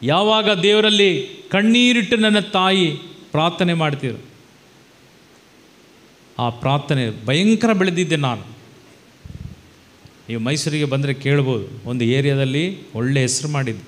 ಯಾವಾಗ ದೇವರಲ್ಲಿ ಕಣ್ಣೀರಿಟ್ಟು ನನ್ನ ತಾಯಿ ಪ್ರಾರ್ಥನೆ ಮಾಡ್ತಿದ್ರು ಆ ಪ್ರಾರ್ಥನೆ ಭಯಂಕರ ಬೆಳೆದಿದ್ದೆ ನಾನು ನೀವು ಮೈಸೂರಿಗೆ ಬಂದರೆ ಕೇಳ್ಬೋದು ಒಂದು ಏರಿಯಾದಲ್ಲಿ ಒಳ್ಳೆ ಹೆಸರು ಮಾಡಿದ್ದು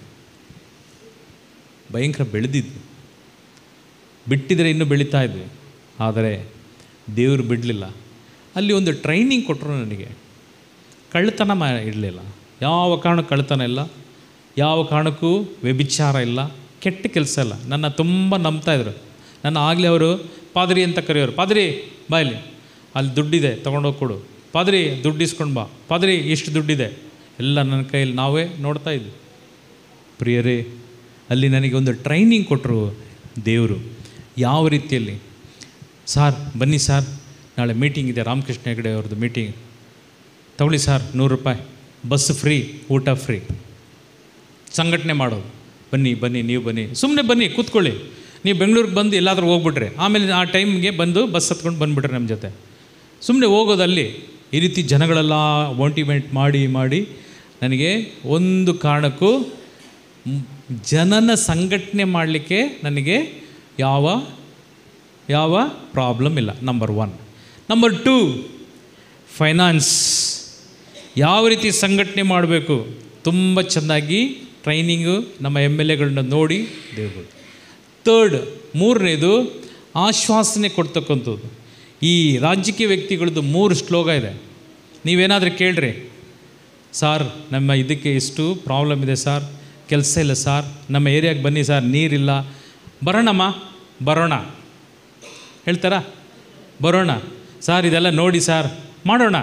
ಭಯಂಕರ ಬೆಳೆದಿದ್ದು ಬಿಟ್ಟಿದ್ರೆ ಇನ್ನೂ ಬೆಳೀತಾ ಇದ್ವಿ ಆದರೆ ದೇವರು ಬಿಡಲಿಲ್ಲ ಅಲ್ಲಿ ಒಂದು ಟ್ರೈನಿಂಗ್ ಕೊಟ್ಟರು ನನಗೆ ಕಳ್ಳತನ ಮಾ ಇರಲಿಲ್ಲ ಯಾವ ಕಾರಣಕ್ಕೂ ಕಳ್ಳತನ ಇಲ್ಲ ಯಾವ ಕಾರಣಕ್ಕೂ ವ್ಯಭಿಚಾರ ಇಲ್ಲ ಕೆಟ್ಟ ಕೆಲಸ ಇಲ್ಲ ನನ್ನ ತುಂಬ ನಂಬ್ತಾಯಿದ್ರು ನನ್ನ ಆಗಲೇ ಅವರು ಪಾದ್ರಿ ಅಂತ ಕರೆಯೋರು ಪಾದ್ರಿ ಬಾಯಲ್ಲಿ ಅಲ್ಲಿ ದುಡ್ಡಿದೆ ತೊಗೊಂಡೋಗಿ ಕೊಡು ಪಾದ್ರಿ ದುಡ್ಡು ಇಸ್ಕೊಂಡು ಬಾ ಪಾದ್ರಿ ಎಷ್ಟು ದುಡ್ಡಿದೆ ಎಲ್ಲ ನನ್ನ ಕೈಯಲ್ಲಿ ನಾವೇ ನೋಡ್ತಾ ಇದ್ವಿ ಪ್ರಿಯರೇ ಅಲ್ಲಿ ನನಗೆ ಒಂದು ಟ್ರೈನಿಂಗ್ ಕೊಟ್ಟರು ದೇವರು ಯಾವ ರೀತಿಯಲ್ಲಿ ಸಾರ್ ಬನ್ನಿ ಸಾರ್ ನಾಳೆ ಮೀಟಿಂಗ್ ಇದೆ ರಾಮಕೃಷ್ಣ ಹೆಗಡೆ ಅವ್ರದ್ದು ಮೀಟಿಂಗ್ ತಗೊಳ್ಳಿ ಸರ್ ನೂರು ರೂಪಾಯಿ ಬಸ್ ಫ್ರೀ ಊಟ ಫ್ರೀ ಸಂಘಟನೆ ಮಾಡೋದು ಬನ್ನಿ ಬನ್ನಿ ನೀವು ಬನ್ನಿ ಸುಮ್ಮನೆ ಬನ್ನಿ ಕೂತ್ಕೊಳ್ಳಿ ನೀವು ಬೆಂಗಳೂರಿಗೆ ಬಂದು ಎಲ್ಲಾದರೂ ಹೋಗ್ಬಿಟ್ರೆ ಆಮೇಲೆ ಆ ಟೈಮ್ಗೆ ಬಂದು ಬಸ್ ಹತ್ಕೊಂಡು ಬಂದುಬಿಟ್ರೆ ನಮ್ಮ ಜೊತೆ ಸುಮ್ಮನೆ ಹೋಗೋದಲ್ಲಿ ಈ ರೀತಿ ಜನಗಳೆಲ್ಲ ಮೋಟಿವೇಟ್ ಮಾಡಿ ಮಾಡಿ ನನಗೆ ಒಂದು ಕಾರಣಕ್ಕೂ ಮ್, ಜನನ ಸಂಘಟನೆ ಮಾಡಲಿಕ್ಕೆ ನನಗೆ ಯಾವ ಯಾವ ಪ್ರಾಬ್ಲಮ್ ಇಲ್ಲ number one number two finance ಯಾವ ರೀತಿ ಸಂಘಟನೆ ಮಾಡಬೇಕು ತುಂಬ ಚೆಂದಾಗಿ ಟ್ರೈನಿಂಗು ನಮ್ಮ ಎಮ್ ಎಲ್ ಎಗಳನ್ನ ನೋಡಿ ದೇವರು ತರ್ಡ್ ಮೂರನೇದು ಆಶ್ವಾಸನೆ ಕೊಡ್ತಕ್ಕಂಥದ್ದು ಈ ರಾಜಕೀಯ ವ್ಯಕ್ತಿಗಳದ್ದು ಮೂರು ಶ್ಲೋಗ ಇದೆ ನೀವೇನಾದರೂ ಕೇಳ್ರಿ ಸಾರ್ ನಮ್ಮ ಇದಕ್ಕೆ ಇಷ್ಟು ಪ್ರಾಬ್ಲಮ್ ಇದೆ ಸಾರ್ ಕೆಲಸ ಇಲ್ಲ ಸಾರ್ ನಮ್ಮ ಏರಿಯಾಗೆ ಬನ್ನಿ ಸರ್ ನೀರಿಲ್ಲ ಬರೋಣಮ್ಮ ಬರೋಣ ಹೇಳ್ತಾರಾ ಬರೋಣ ಸಾರ್ ಇದೆಲ್ಲ ನೋಡಿ ಸಾರ್ ಮಾಡೋಣ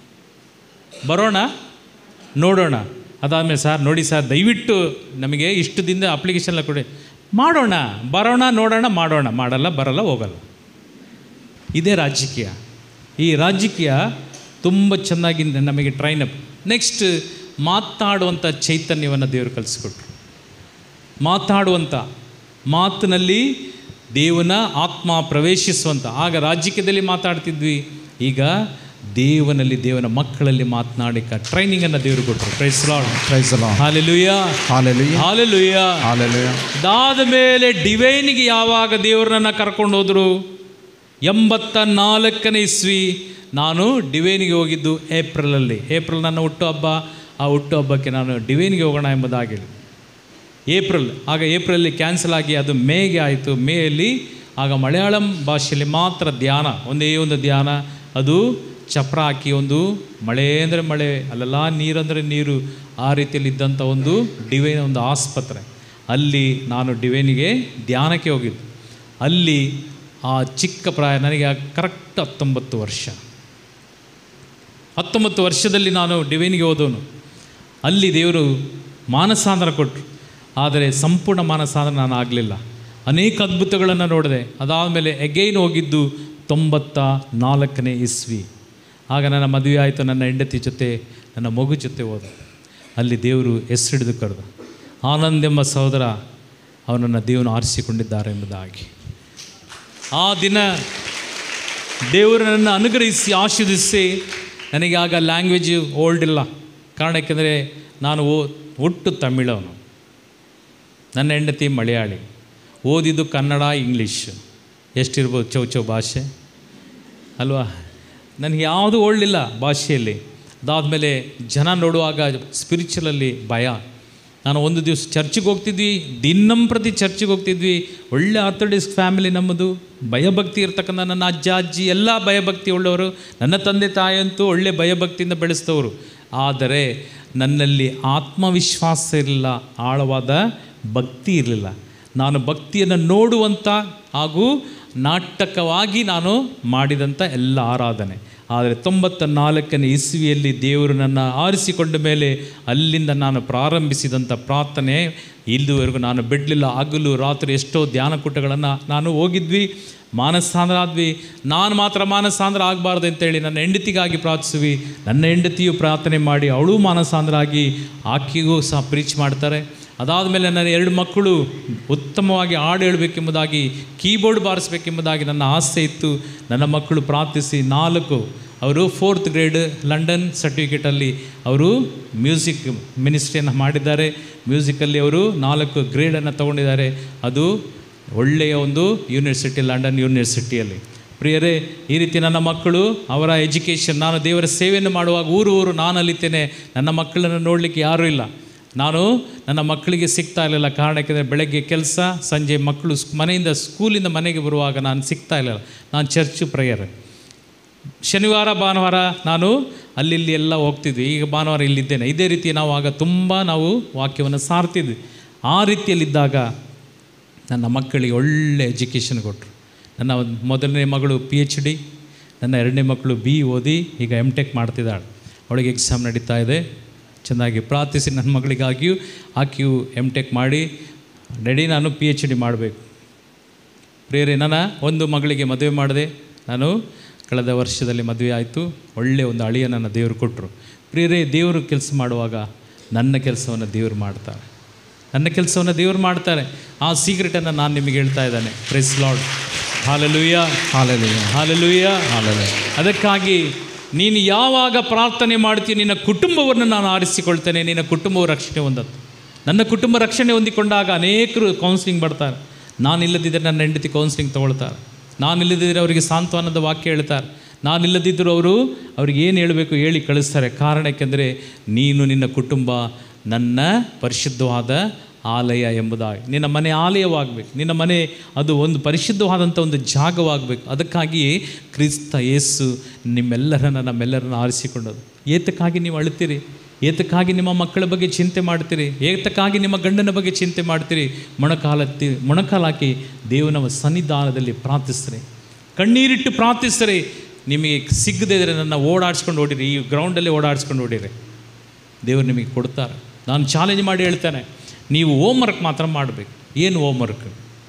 ಬರೋಣ ನೋಡೋಣ ಅದಾದಮೇಲೆ ಸರ್ ನೋಡಿ ಸರ್ ದಯವಿಟ್ಟು ನಮಗೆ ಇಷ್ಟು ದಿನದ ಅಪ್ಲಿಕೇಶನ್ ಎಲ್ಲ ಕೊಡಿ ಮಾಡೋಣ ಬರೋಣ ನೋಡೋಣ ಮಾಡೋಣ ಮಾಡಲ್ಲ ಬರಲ್ಲ ಹೋಗಲ್ಲ ಇದೇ ರಾಜಕೀಯ ಈ ರಾಜಕೀಯ ತುಂಬ ಚೆನ್ನಾಗಿ ನಮಗೆ ಟ್ರೈನ್ ಅಪ್ ನೆಕ್ಸ್ಟ್ ಮಾತಾಡುವಂಥ ಚೈತನ್ಯವನ್ನು ದೇವರು ಕಲಿಸ್ಕೊಟ್ರು ಮಾತಾಡುವಂಥ ಮಾತಿನಲ್ಲಿ ದೇವನ ಆತ್ಮ ಪ್ರವೇಶಿಸುವಂಥ ಆಗ ರಾಜಕೀಯದಲ್ಲಿ ಮಾತಾಡ್ತಿದ್ವಿ ಈಗ ದೇವನಲ್ಲಿ ದೇವನ ಮಕ್ಕಳಲ್ಲಿ ಮಾತನಾಡಿಕ ಟ್ರೈನಿಂಗನ್ನು ದೇವರು ಕೊಟ್ಟರು price lord Praise the Lord. Hallelujah Hallelujah. Hallelujah Hallelujah. ಅದಾದ ಮೇಲೆ ಡಿವೈನಿಗೆ ಯಾವಾಗ ದೇವರನ್ನ ಕರ್ಕೊಂಡು ಹೋದರು ಎಂಬತ್ತ ನಾಲ್ಕನೇ ಇಸ್ವಿ ನಾನು ಡಿವೈನಿಗೆ ಹೋಗಿದ್ದು ಏಪ್ರಿಲಲ್ಲಿ ಏಪ್ರಿಲ್ ನನ್ನ ಹುಟ್ಟುಹಬ್ಬ ಆ ಹುಟ್ಟುಹಬ್ಬಕ್ಕೆ ನಾನು ಡಿವೈನಿಗೆ ಹೋಗೋಣ ಎಂಬುದಾಗಿ ಏಪ್ರಿಲ್ ಆಗ ಏಪ್ರಿಲಲ್ಲಿ ಕ್ಯಾನ್ಸಲ್ ಆಗಿ ಅದು ಮೇಗೆ ಆಯಿತು ಮೇಯಲ್ಲಿ ಆಗ ಮಲಯಾಳಂ ಭಾಷೆಯಲ್ಲಿ ಮಾತ್ರ ಧ್ಯಾನ ಒಂದೇ ಒಂದು ಧ್ಯಾನ ಅದು ಚಪ್ರ ಹಾಕಿ ಒಂದು ಮಳೆ ಅಂದರೆ ಮಳೆ ಅಲ್ಲೆಲ್ಲ ನೀರಂದರೆ ನೀರು ಆ ರೀತಿಯಲ್ಲಿ ಇದ್ದಂಥ ಒಂದು ಡಿವೈನ್ ಒಂದು ಆಸ್ಪತ್ರೆ ಅಲ್ಲಿ ನಾನು ಡಿವೈನಿಗೆ ಧ್ಯಾನಕ್ಕೆ ಹೋಗಿದ್ದು ಅಲ್ಲಿ ಆ ಚಿಕ್ಕ ಪ್ರಾಯ ನನಗೆ ಕರೆಕ್ಟ್ ಹತ್ತೊಂಬತ್ತು ವರ್ಷ ಹತ್ತೊಂಬತ್ತು ವರ್ಷದಲ್ಲಿ ನಾನು ಡಿವೈನಿಗೆ ಹೋದವನು ಅಲ್ಲಿ ದೇವರು ಮಾನಸಾಂತರ ಕೊಟ್ಟರು ಆದರೆ ಸಂಪೂರ್ಣ ಮಾನಸಾಂತರ ನಾನು ಆಗಲಿಲ್ಲ ಅನೇಕ ಅದ್ಭುತಗಳನ್ನು ನೋಡಿದೆ ಅದಾದಮೇಲೆ ಎಗೈನ್ ಹೋಗಿದ್ದು ತೊಂಬತ್ತ ನಾಲ್ಕನೇ ಇಸ್ವಿ ಆಗ ನನ್ನ ಮದುವೆ ಆಯಿತು ನನ್ನ ಹೆಂಡತಿ ಜೊತೆ ನನ್ನ ಮಗು ಜೊತೆ ಹೋದ ಅಲ್ಲಿ ದೇವರು ಹೆಸರಿಡಿದು ಕರೆದು ಆನಂದ್ ಎಂಬ ಸಹೋದರ ಅವನನ್ನು ದೇವನು ಆರಿಸಿಕೊಂಡಿದ್ದಾರೆ ಎಂಬುದಾಗಿ ಆ ದಿನ ದೇವರು ನನ್ನ ಅನುಗ್ರಹಿಸಿ ಆಶೀರ್ವದಿಸಿ ನನಗೆ ಆಗ ಲ್ಯಾಂಗ್ವೇಜ್ ಓಲ್ಡ್ ಇಲ್ಲ ಕಾರಣ ಯಾಕೆಂದರೆ ನಾನು ಓ ಒಟ್ಟು ತಮಿಳವನು ನನ್ನ ಹೆಂಡತಿ ಮಲಯಾಳಿ ಓದಿದ್ದು ಕನ್ನಡ ಇಂಗ್ಲೀಷ್ ಎಷ್ಟಿರ್ಬೋದು ಚೌ ಚೌ ಭಾಷೆ ಅಲ್ವಾ ನನಗೆ ಯಾವುದು ಓಲ್ಡಿಲ್ಲ ಭಾಷೆಯಲ್ಲಿ ಅದಾದಮೇಲೆ ಜನ ನೋಡುವಾಗ ಸ್ಪಿರಿಚುವಲಲ್ಲಿ ಭಯ ನಾನು ಒಂದು ದಿವಸ ಚರ್ಚಿಗೆ ಹೋಗ್ತಿದ್ವಿ ದಿನಂಪ್ರತಿ ಚರ್ಚಿಗೆ ಹೋಗ್ತಿದ್ವಿ ಒಳ್ಳೆ ಆರ್ಥೋಡಿಕ್ಸ್ ಫ್ಯಾಮಿಲಿ ನಮ್ಮದು ಭಯಭಕ್ತಿ ಇರ್ತಕ್ಕಂಥ ನನ್ನ ಅಜ್ಜ ಅಜ್ಜಿ ಎಲ್ಲ ಭಯಭಕ್ತಿ ಉಳ್ಳವರು ನನ್ನ ತಂದೆ ತಾಯಿಯಂತೂ ಒಳ್ಳೆ ಭಯಭಕ್ತಿಯಿಂದ ಬೆಳೆಸ್ತವರು ಆದರೆ ನನ್ನಲ್ಲಿ ಆತ್ಮವಿಶ್ವಾಸ ಇರಲಿಲ್ಲ ಆಳವಾದ ಭಕ್ತಿ ಇರಲಿಲ್ಲ ನಾನು ಭಕ್ತಿಯನ್ನು ನೋಡುವಂಥ ಹಾಗೂ ನಾಟಕವಾಗಿ ನಾನು ಮಾಡಿದಂಥ ಎಲ್ಲ ಆರಾಧನೆ ಆದರೆ ತೊಂಬತ್ತ ನಾಲ್ಕನೇ ಇಸ್ವಿಯಲ್ಲಿ ದೇವರು ನನ್ನ ಆರಿಸಿಕೊಂಡ ಮೇಲೆ ಅಲ್ಲಿಂದ ನಾನು ಪ್ರಾರಂಭಿಸಿದಂಥ ಪ್ರಾರ್ಥನೆ ಇಲ್ಲಿವರೆಗೂ ನಾನು ಬಿಡಲಿಲ್ಲ ಹಗಲು ರಾತ್ರಿ ಎಷ್ಟೋ ಧ್ಯಾನಕೂಟಗಳನ್ನು ನಾನು ಹೋಗಿದ್ವಿ ಮಾನಸಾಂದ್ರ ಆದ್ವಿ ನಾನು ಮಾತ್ರ ಮಾನಸಾಂದ್ರ ಆಗಬಾರ್ದು ಅಂತೇಳಿ ನನ್ನ ಹೆಂಡತಿಗಾಗಿ ಪ್ರಾರ್ಥಿಸುವಿ ನನ್ನ ಹೆಂಡತಿಯು ಪ್ರಾರ್ಥನೆ ಮಾಡಿ ಅವಳು ಮಾನಸಾಂದ್ರ ಆಗಿ ಆಕೆಗೂ ಸಹ ಪ್ರೀಚ್ ಮಾಡ್ತಾರೆ ಅದಾದಮೇಲೆ ನನ್ನ ಎರಡು ಮಕ್ಕಳು ಉತ್ತಮವಾಗಿ ಹಾಡು ಹೇಳಬೇಕೆಂಬುದಾಗಿ ಕೀಬೋರ್ಡ್ ಬಾರಿಸಬೇಕೆಂಬುದಾಗಿ ನನ್ನ ಆಸೆ ಇತ್ತು ನನ್ನ ಮಕ್ಕಳು ಪ್ರಾರ್ಥಿಸಿ ನಾಲ್ಕು ಅವರು ಫೋರ್ತ್ ಗ್ರೇಡ್ ಲಂಡನ್ ಸರ್ಟಿಫಿಕೇಟಲ್ಲಿ ಅವರು ಮ್ಯೂಸಿಕ್ ಮಿನಿಸ್ಟ್ರಿಯನ್ನು ಮಾಡಿದ್ದಾರೆ ಮ್ಯೂಸಿಕಲ್ಲಿ ಅವರು ನಾಲ್ಕು ಗ್ರೇಡನ್ನು ತಗೊಂಡಿದ್ದಾರೆ ಅದು ಒಳ್ಳೆಯ ಒಂದು ಯೂನಿವರ್ಸಿಟಿ ಲಂಡನ್ ಯೂನಿವರ್ಸಿಟಿಯಲ್ಲಿ ಪ್ರಿಯರೇ ಈ ರೀತಿ ನನ್ನ ಮಕ್ಕಳು ಅವರ ಎಜುಕೇಷನ್ ನಾನು ದೇವರ ಸೇವೆಯನ್ನು ಮಾಡುವಾಗ ಊರು ಊರು ನಾನು ಅಲಿತೇನೆ ನನ್ನ ಮಕ್ಕಳನ್ನು ನೋಡಲಿಕ್ಕೆ ಯಾರೂ ಇಲ್ಲ ನಾನು ನನ್ನ ಮಕ್ಕಳಿಗೆ ಸಿಗ್ತಾ ಇರಲಿಲ್ಲ ಕಾರಣಕ್ಕೆ ಬೆಳಗ್ಗೆ ಕೆಲಸ ಸಂಜೆ ಮಕ್ಕಳು ಸ್- ಮನೆಯಿಂದ ಸ್ಕೂಲಿಂದ ಮನೆಗೆ ಬರುವಾಗ ನಾನು ಸಿಗ್ತಾ ಇರಲಿಲ್ಲ ನಾನು ಚರ್ಚು ಪ್ರೇಯರ್ ಶನಿವಾರ ಭಾನುವಾರ ನಾನು ಅಲ್ಲಿ ಇಲ್ಲಿ ಎಲ್ಲ ಹೋಗ್ತಿದ್ವಿ ಈಗ ಭಾನುವಾರ ಇಲ್ಲಿದ್ದೇನೆ ಇದೇ ರೀತಿ ನಾವು ಆಗ ತುಂಬ ನಾವು ವಾಕ್ಯವನ್ನು ಸಾರ್ತಿದ್ವಿ ಆ ರೀತಿಯಲ್ಲಿದ್ದಾಗ ನನ್ನ ಮಕ್ಕಳಿಗೆ ಒಳ್ಳೆ ಎಜುಕೇಷನ್ ಕೊಟ್ಟರು ನನ್ನ ಒಂದು ಮೊದಲನೇ ಮಗಳು ಪಿ ಎಚ್ ಡಿ ನನ್ನ ಎರಡನೇ ಮಕ್ಕಳು ಬಿ ಓದಿ ಈಗ ಎಮ್ ಟೆಕ್ ಮಾಡ್ತಿದ್ದಾಳೆ ಅವಳಿಗೆ ಎಕ್ಸಾಮ್ ನಡೀತಾ ಇದೆ ಚೆನ್ನಾಗಿ ಪ್ರಾರ್ಥಿಸಿ ನನ್ನ ಮಗಳಿಗಾಗಿಯೂ ಆಕೆಯು ಎಮ್ ಟೆಕ್ ಮಾಡಿ ರೆಡಿ ನಾನು ಪಿ ಎಚ್ ಡಿ ಮಾಡಬೇಕು ಪ್ರಿಯರೇ ನನ್ನ ಒಂದು ಮಗಳಿಗೆ ಮದುವೆ ಮಾಡಿದೆ ನಾನು ಕಳೆದ ವರ್ಷದಲ್ಲಿ ಮದುವೆ ಆಯಿತು ಒಳ್ಳೆಯ ಒಂದು ಅಳಿಯ ನನ್ನ ದೇವರು ಕೊಟ್ಟರು ಪ್ರಿಯರೇ ದೇವರು ಕೆಲಸ ಮಾಡುವಾಗ ನನ್ನ ಕೆಲಸವನ್ನು ದೇವರು ಮಾಡ್ತಾರೆ ನನ್ನ ಕೆಲಸವನ್ನು ದೇವರು ಮಾಡ್ತಾರೆ ಆ ಸೀಕ್ರೆಟನ್ನು ನಾನು ನಿಮಗೆ ಹೇಳ್ತಾ ಇದ್ದಾನೆ praise Lord hallelujah hallelujah hallelujah hallelujah ಅದಕ್ಕಾಗಿ ನೀನು ಯಾವಾಗ ಪ್ರಾರ್ಥನೆ ಮಾಡ್ತೀಯ ನಿನ್ನ ಕುಟುಂಬವನ್ನು ನಾನು ಆರಿಸಿಕೊಳ್ತೇನೆ ನಿನ್ನ ಕುಟುಂಬವು ರಕ್ಷಣೆ ಹೊಂದತ್ತು ನನ್ನ ಕುಟುಂಬ ರಕ್ಷಣೆ ಹೊಂದಿಕೊಂಡಾಗ ಅನೇಕರು ಕೌನ್ಸಿಲಿಂಗ್ ಬರ್ತಾರೆ ನಾನಿಲ್ಲದಿದ್ದರೆ ನನ್ನ ಹೆಂಡತಿ ಕೌನ್ಸಿಲಿಂಗ್ ತೊಗೊಳ್ತಾರೆ ನಾನಿಲ್ಲದಿದ್ದರೆ ಅವರಿಗೆ ಸಾಂತ್ವನದ ವಾಕ್ಯ ಹೇಳ್ತಾರೆ ನಾನಿಲ್ಲದಿದ್ದರೂ ಅವರು ಅವ್ರಿಗೆ ಏನು ಹೇಳಬೇಕು ಹೇಳಿ ಕಳಿಸ್ತಾರೆ ಕಾರಣಕ್ಕೆಂದರೆ ನೀನು ನಿನ್ನ ಕುಟುಂಬ ನನ್ನ ಪರಿಶುದ್ಧವಾದ ಆಲಯ ಎಂಬುದಾಗಿ ನಿನ್ನ ಮನೆ ಆಲಯವಾಗಬೇಕು ನಿನ್ನ ಮನೆ ಅದು ಒಂದು ಪರಿಶುದ್ಧವಾದಂಥ ಒಂದು ಜಾಗವಾಗಬೇಕು ಅದಕ್ಕಾಗಿಯೇ ಕ್ರಿಸ್ತ ಯೇಸು ನಿಮ್ಮೆಲ್ಲರನ್ನ ನಮ್ಮೆಲ್ಲರನ್ನ ಆರಿಸಿಕೊಂಡದು ಏತಕ್ಕಾಗಿ ನೀವು ಅಳುತ್ತೀರಿ ಏತಕ್ಕಾಗಿ ನಿಮ್ಮ ಮಕ್ಕಳ ಬಗ್ಗೆ ಚಿಂತೆ ಮಾಡ್ತೀರಿ ಏತಕ್ಕಾಗಿ ನಿಮ್ಮ ಗಂಡನ ಬಗ್ಗೆ ಚಿಂತೆ ಮಾಡ್ತೀರಿ ಮೊಣಕಾಲತ್ತಿ ಮೊಣಕಾಲಾಕಿ ದೇವನ ಸನ್ನಿಧಾನದಲ್ಲಿ ಪ್ರಾರ್ಥಿಸ್ರಿ ಕಣ್ಣೀರಿಟ್ಟು ಪ್ರಾರ್ಥಿಸ್ರಿ ನಿಮಗೆ ಸಿಗದೇ ಇದ್ದರೆ ನನ್ನ ಓಡಾಡ್ಸ್ಕೊಂಡು ಓಡಿರಿ ಈ ಗ್ರೌಂಡಲ್ಲಿ ಓಡಾಡ್ಸ್ಕೊಂಡು ಓಡಿರಿ ದೇವರು ನಿಮಗೆ ಕೊಡ್ತಾರೆ ನಾನು ಚಾಲೆಂಜ್ ಮಾಡಿ ಹೇಳ್ತೇನೆ ನೀವು ಹೋಮ್ ವರ್ಕ್ ಮಾತ್ರ ಮಾಡಬೇಕು ಏನು ಹೋಮ್ ವರ್ಕ್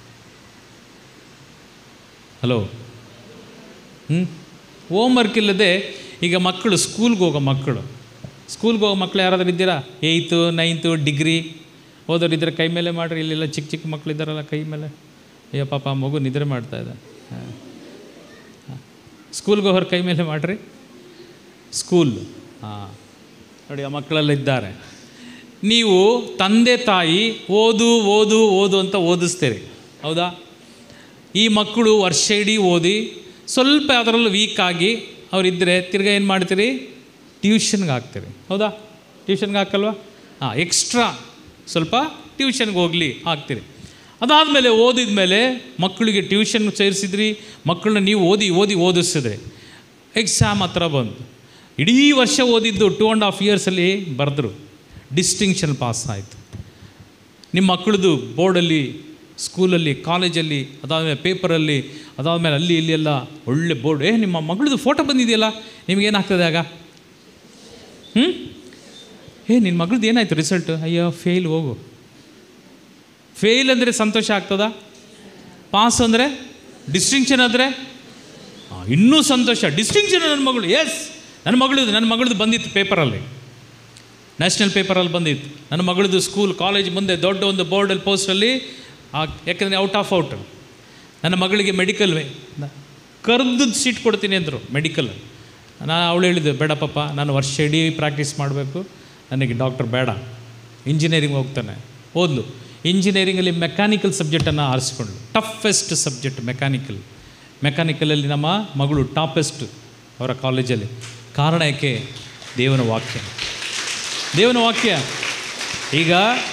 ಹಲೋ ಹ್ಞೂ ಹೋಮ್ ವರ್ಕ್ ಇಲ್ಲದೆ ಈಗ ಮಕ್ಕಳು ಸ್ಕೂಲ್ಗೆ ಹೋಗೋ ಮಕ್ಕಳು ಸ್ಕೂಲ್ಗೆ ಹೋಗೋ ಮಕ್ಕಳು ಯಾರಾದರೂ ಇದ್ದೀರಾ ಏಯ್ತು ನೈನ್ತು ಡಿಗ್ರಿ ಓದೋರು ಇದ್ದರೆ ಕೈ ಮೇಲೆ ಮಾಡಿರಿ ಇಲ್ಲೆಲ್ಲ ಚಿಕ್ಕ ಚಿಕ್ಕ ಮಕ್ಕಳು ಇದ್ದಾರಲ್ಲ ಕೈ ಮೇಲೆ ಅಯ್ಯೋ ಪಾಪ ಆ ಮಗು ನಿದ್ರೆ ಮಾಡ್ತಾ ಇದೆ ಹಾಂ ಸ್ಕೂಲ್ಗೆ ಹೋಗೋರು ಕೈ ಮೇಲೆ ಮಾಡಿರಿ ಸ್ಕೂಲ್ ಹಾಂ ನೋಡಿ ಆ ಮಕ್ಕಳೆಲ್ಲ ಇದ್ದಾರೆ ನೀವು ತಂದೆ ತಾಯಿ ಓದು ಓದು ಓದು ಅಂತ ಓದಿಸ್ತೀರಿ ಹೌದಾ ಈ ಮಕ್ಕಳು ವರ್ಷ ಇಡೀ ಓದಿ ಸ್ವಲ್ಪ ಅದರಲ್ಲೂ ವೀಕ್ ಆಗಿ ಅವರಿದ್ದರೆ ತಿರ್ಗಾ ಏನು ಮಾಡ್ತೀರಿ ಟ್ಯೂಷನ್ಗೆ ಹಾಕ್ತೀರಿ ಹೌದಾ ಟ್ಯೂಷನ್ಗೆ ಹಾಕಲ್ವಾ ಹಾಂ ಎಕ್ಸ್ಟ್ರಾ ಸ್ವಲ್ಪ ಟ್ಯೂಷನ್ಗೆ ಹೋಗಲಿ ಹಾಕ್ತೀರಿ ಅದಾದಮೇಲೆ ಓದಿದ ಮೇಲೆ ಮಕ್ಕಳಿಗೆ ಟ್ಯೂಷನ್ ಸೇರಿಸಿದ್ರಿ ಮಕ್ಕಳನ್ನ ನೀವು ಓದಿ ಓದಿ ಓದಿಸಿದ್ರಿ ಎಕ್ಸಾಮ್ ಹತ್ರ ಬಂತು ಇಡೀ ವರ್ಷ ಓದಿದ್ದು ಟೂ ಆ್ಯಂಡ್ ಹಾಫ್ ಇಯರ್ಸಲ್ಲಿ ಬರೆದ್ರು ಡಿಸ್ಟಿಂಕ್ಷನ್ ಪಾಸ್ ಆಯಿತು ನಿಮ್ಮ ಮಕ್ಕಳದು ಬೋರ್ಡಲ್ಲಿ ಸ್ಕೂಲಲ್ಲಿ ಕಾಲೇಜಲ್ಲಿ ಅದಾದಮೇಲೆ ಪೇಪರಲ್ಲಿ ಅದಾದಮೇಲೆ ಅಲ್ಲಿ ಇಲ್ಲಿ ಎಲ್ಲ ಒಳ್ಳೆ ಬೋರ್ಡ್ ಏ ನಿಮ್ಮ ಮಗಳದು ಫೋಟೋ ಬಂದಿದೆಯಲ್ಲ ನಿಮಗೇನಾಗ್ತದೆ ಆಗ ಹ್ಞೂ ಏ ನಿನ್ನ ಮಗಳದ್ದು ಏನಾಯ್ತು ರಿಸಲ್ಟ್ ಅಯ್ಯೋ ಫೇಲ್ ಹೋಗು ಫೇಲ್ ಅಂದರೆ ಸಂತೋಷ ಆಗ್ತದಾ ಪಾಸ್ ಅಂದರೆ ಡಿಸ್ಟಿಂಕ್ಷನ್ ಅಂದರೆ ಇನ್ನೂ ಸಂತೋಷ ಡಿಸ್ಟಿಂಕ್ಷನ್ ನನ್ನ ಮಗಳು ಎಸ್ ನನ್ನ ಮಗಳದು ನನ್ನ ಮಗಳದು ಬಂದಿತ್ತು ಪೇಪರಲ್ಲಿ ನ್ಯಾಷನಲ್ ಪೇಪರಲ್ಲಿ ಬಂದಿತ್ತು ನನ್ನ ಮಗಳದು ಸ್ಕೂಲ್ ಕಾಲೇಜ್ ಮುಂದೆ ದೊಡ್ಡ ಒಂದು ಬೋರ್ಡಲ್ಲಿ ಪೋಸ್ಟಲ್ಲಿ ಯಾಕಂದರೆ ಔಟ್ ಆಫ್ ಔಟ್ ನನ್ನ ಮಗಳಿಗೆ ಮೆಡಿಕಲ್ ಕರೆದು ಸೀಟ್ ಕೊಡ್ತೀನಿ ಅಂದರು ಮೆಡಿಕಲ್ ನಾನು ಅವಳು ಹೇಳಿದ್ದೆ ಬೇಡ ಪಾಪ ನಾನು ವರ್ಷ ಇಡೀ ಪ್ರಾಕ್ಟೀಸ್ ಮಾಡಬೇಕು ನನಗೆ ಡಾಕ್ಟರ್ ಬೇಡ ಇಂಜಿನಿಯರಿಂಗ್ ಹೋಗ್ತಾನೆ ಓದ್ಲು ಇಂಜಿನಿಯರಿಂಗಲ್ಲಿ ಮೆಕ್ಯಾನಿಕಲ್ ಸಬ್ಜೆಕ್ಟನ್ನು ಆರಿಸ್ಕೊಂಡ್ಳು ಟಫೆಸ್ಟ್ ಸಬ್ಜೆಕ್ಟ್ ಮೆಕ್ಯಾನಿಕಲ್ ಮೆಕ್ಯಾನಿಕಲಲ್ಲಿ ನಮ್ಮ ಮಗಳು ಟಾಪೆಸ್ಟ್ ಅವರ ಕಾಲೇಜಲ್ಲಿ ಕಾರಣ ಯಾಕೆ ದೇವನ ವಾಕ್ಯ ದೇವನ ವಾಕ್ಯ ಈಗ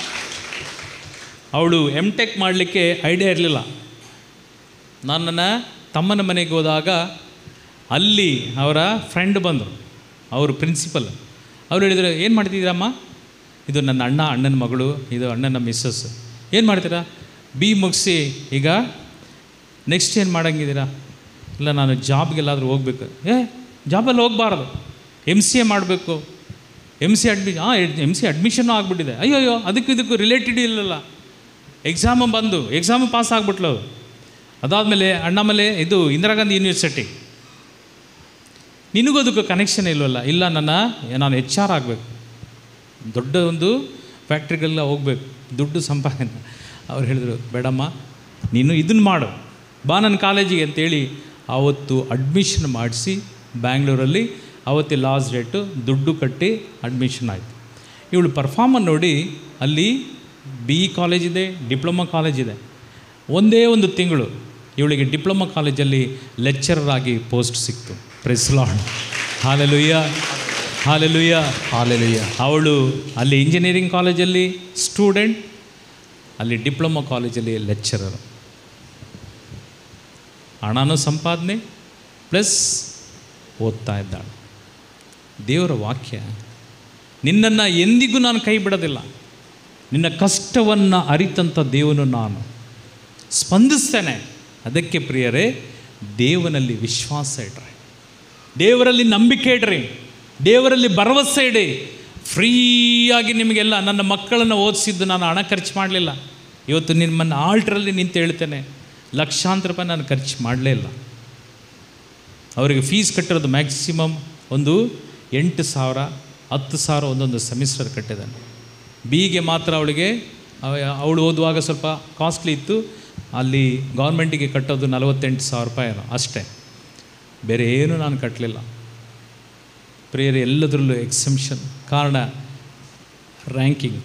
ಅವಳು ಎಮ್ ಟೆಕ್ ಮಾಡಲಿಕ್ಕೆ ಐಡಿಯಾ ಇರಲಿಲ್ಲ ನಾನು ನನ್ನ ತಮ್ಮನ ಮನೆಗೆ ಹೋದಾಗ ಅಲ್ಲಿ ಅವರ ಫ್ರೆಂಡ್ ಬಂದರು ಅವರು ಪ್ರಿನ್ಸಿಪಲ್ ಅವ್ರು ಹೇಳಿದ್ರು ಏನು ಮಾಡ್ತಿದ್ದೀರಮ್ಮ ಇದು ನನ್ನ ಅಣ್ಣ ಅಣ್ಣನ ಮಗಳು ಇದು ಅಣ್ಣನ ಮಿಸ್ಸಸ್ ಏನು ಮಾಡ್ತೀರಾ ಬಿ ಮುಗಿಸಿ ಈಗ ನೆಕ್ಸ್ಟ್ ಏನು ಮಾಡಂಗಿದ್ದೀರಾ ಇಲ್ಲ ನಾನು ಜಾಬ್ಗೆಲ್ಲಾದರೂ ಹೋಗ್ಬೇಕು ಏ ಜಾಬಲ್ಲಿ ಹೋಗಬಾರ್ದು ಎಮ್ ಸಿ ಎ ಮಾಡಬೇಕು ಎಮ್ ಸಿ ಅಡ್ಮಿ ಹಾಂ ಎಮ್ ಸಿ ಅಡ್ಮಿಷನ್ನು ಆಗಿಬಿಟ್ಟಿದೆ ಅಯ್ಯೋ ಅಯ್ಯೋ ಅದಕ್ಕೂ ಇದಕ್ಕೂ ರಿಲೇಟೆಡ್ ಇಲ್ಲಲ್ಲ ಎಕ್ಸಾಮ್ ಬಂದು ಎಕ್ಸಾಮ್ ಪಾಸ್ ಆಗಿಬಿಟ್ಲು ಅದಾದಮೇಲೆ ಅಣ್ಣಾಮಲೆ ಇದು ಇಂದಿರಾ ಗಾಂಧಿ ಯೂನಿವರ್ಸಿಟಿ ನಿನಗೂ ಅದಕ್ಕೂ ಕನೆಕ್ಷನ್ ಇಲ್ವಲ್ಲ ಇಲ್ಲ ನನ್ನ ನಾನು ಎಚ್ ಆರ್ ಆಗಬೇಕು ದೊಡ್ಡ ಒಂದು ಫ್ಯಾಕ್ಟ್ರಿಗೆಲ್ಲ ಹೋಗ್ಬೇಕು ದುಡ್ಡು ಸಂಪಾದನೆ ಅವ್ರು ಹೇಳಿದರು ಬೇಡಮ್ಮ ನೀನು ಇದನ್ನು ಮಾಡು ಬಾ ನನ್ನ ಕಾಲೇಜಿಗೆ ಅಂತೇಳಿ ಆವತ್ತು ಅಡ್ಮಿಷನ್ ಮಾಡಿಸಿ ಬ್ಯಾಂಗ್ಳೂರಲ್ಲಿ ಅವತ್ತೇ ಲಾಸ್ಟ್ ಡೇಟು ದುಡ್ಡು ಕಟ್ಟಿ ಅಡ್ಮಿಷನ್ ಆಯಿತು ಇವಳು ಪರ್ಫಾರ್ಮರ್ ನೋಡಿ ಅಲ್ಲಿ ಬಿ ಇ ಕಾಲೇಜ್ ಇದೆ ಡಿಪ್ಲೊಮಾ ಕಾಲೇಜ್ ಇದೆ ಒಂದೇ ಒಂದು ತಿಂಗಳು ಇವಳಿಗೆ ಡಿಪ್ಲೊಮಾ ಕಾಲೇಜಲ್ಲಿ ಲೆಕ್ಚರರ್ ಆಗಿ ಪೋಸ್ಟ್ ಸಿಕ್ತು ಪ್ರೆಸ್ಲಾಡ್ ಹಾಲೆಲುಯ್ಯ ಹಾಲೆಲುಯ್ಯ ಹಾಲೆಲುಯ್ಯ ಅವಳು ಅಲ್ಲಿ ಇಂಜಿನಿಯರಿಂಗ್ ಕಾಲೇಜಲ್ಲಿ ಸ್ಟೂಡೆಂಟ್ ಅಲ್ಲಿ ಡಿಪ್ಲೊಮಾ ಕಾಲೇಜಲ್ಲಿ ಲೆಕ್ಚರರ್ ಹಣನೂ ಸಂಪಾದನೆ ಪ್ಲಸ್ ಓದ್ತಾ ಇದ್ದಾಳೆ ದೇವರ ವಾಕ್ಯ ನಿನ್ನನ್ನು ಎಂದಿಗೂ ನಾನು ಕೈ ಬಿಡೋದಿಲ್ಲ ನಿನ್ನ ಕಷ್ಟವನ್ನು ಅರಿತಂಥ ದೇವನು ನಾನು ಸ್ಪಂದಿಸ್ತೇನೆ ಅದಕ್ಕೆ ಪ್ರಿಯರೇ ದೇವನಲ್ಲಿ ವಿಶ್ವಾಸ ಇಡ್ರಿ ದೇವರಲ್ಲಿ ನಂಬಿಕೆ ಇಡ್ರಿ ದೇವರಲ್ಲಿ ಭರವಸೆ ಇಡಿ ಫ್ರೀಯಾಗಿ ನಿಮಗೆಲ್ಲ ನನ್ನ ಮಕ್ಕಳನ್ನು ಓದಿಸಿದ್ದು ನಾನು ಹಣ ಖರ್ಚು ಮಾಡಲಿಲ್ಲ ಇವತ್ತು ನಿಮ್ಮನ್ನು ಆಲ್ಟ್ರಲ್ಲಿ ನಿಂತು ಹೇಳ್ತೇನೆ ಲಕ್ಷಾಂತರ ರೂಪಾಯಿ ನಾನು ಖರ್ಚು ಮಾಡಲೇ ಇಲ್ಲ ಅವರಿಗೆ ಫೀಸ್ ಕಟ್ಟಿರೋದು ಮ್ಯಾಕ್ಸಿಮಮ್ ಒಂದು ಎಂಟು ಸಾವಿರ ಹತ್ತು ಸಾವಿರ ಒಂದೊಂದು ಸೆಮಿಸ್ಟರ್ ಕಟ್ಟಿದ್ದಾನೆ ಬಿಗೆ ಮಾತ್ರ ಅವಳಿಗೆ ಅವ- ಅವಳು ಓದುವಾಗ ಸ್ವಲ್ಪ ಕಾಸ್ಟ್ಲಿ ಇತ್ತು ಅಲ್ಲಿ ಗೌರ್ಮೆಂಟಿಗೆ ಕಟ್ಟೋದು ನಲವತ್ತೆಂಟು ಸಾವಿರ ರೂಪಾಯಿ ಏನೋ ಅಷ್ಟೇ ಬೇರೆ ಏನೂ ನಾನು ಕಟ್ಟಲಿಲ್ಲ ಪ್ರೇಯರ್ ಎಲ್ಲದರಲ್ಲೂ ಎಕ್ಸೆಂಪ್ಷನ್ ಕಾರಣ ರ್ಯಾಂಕಿಂಗ್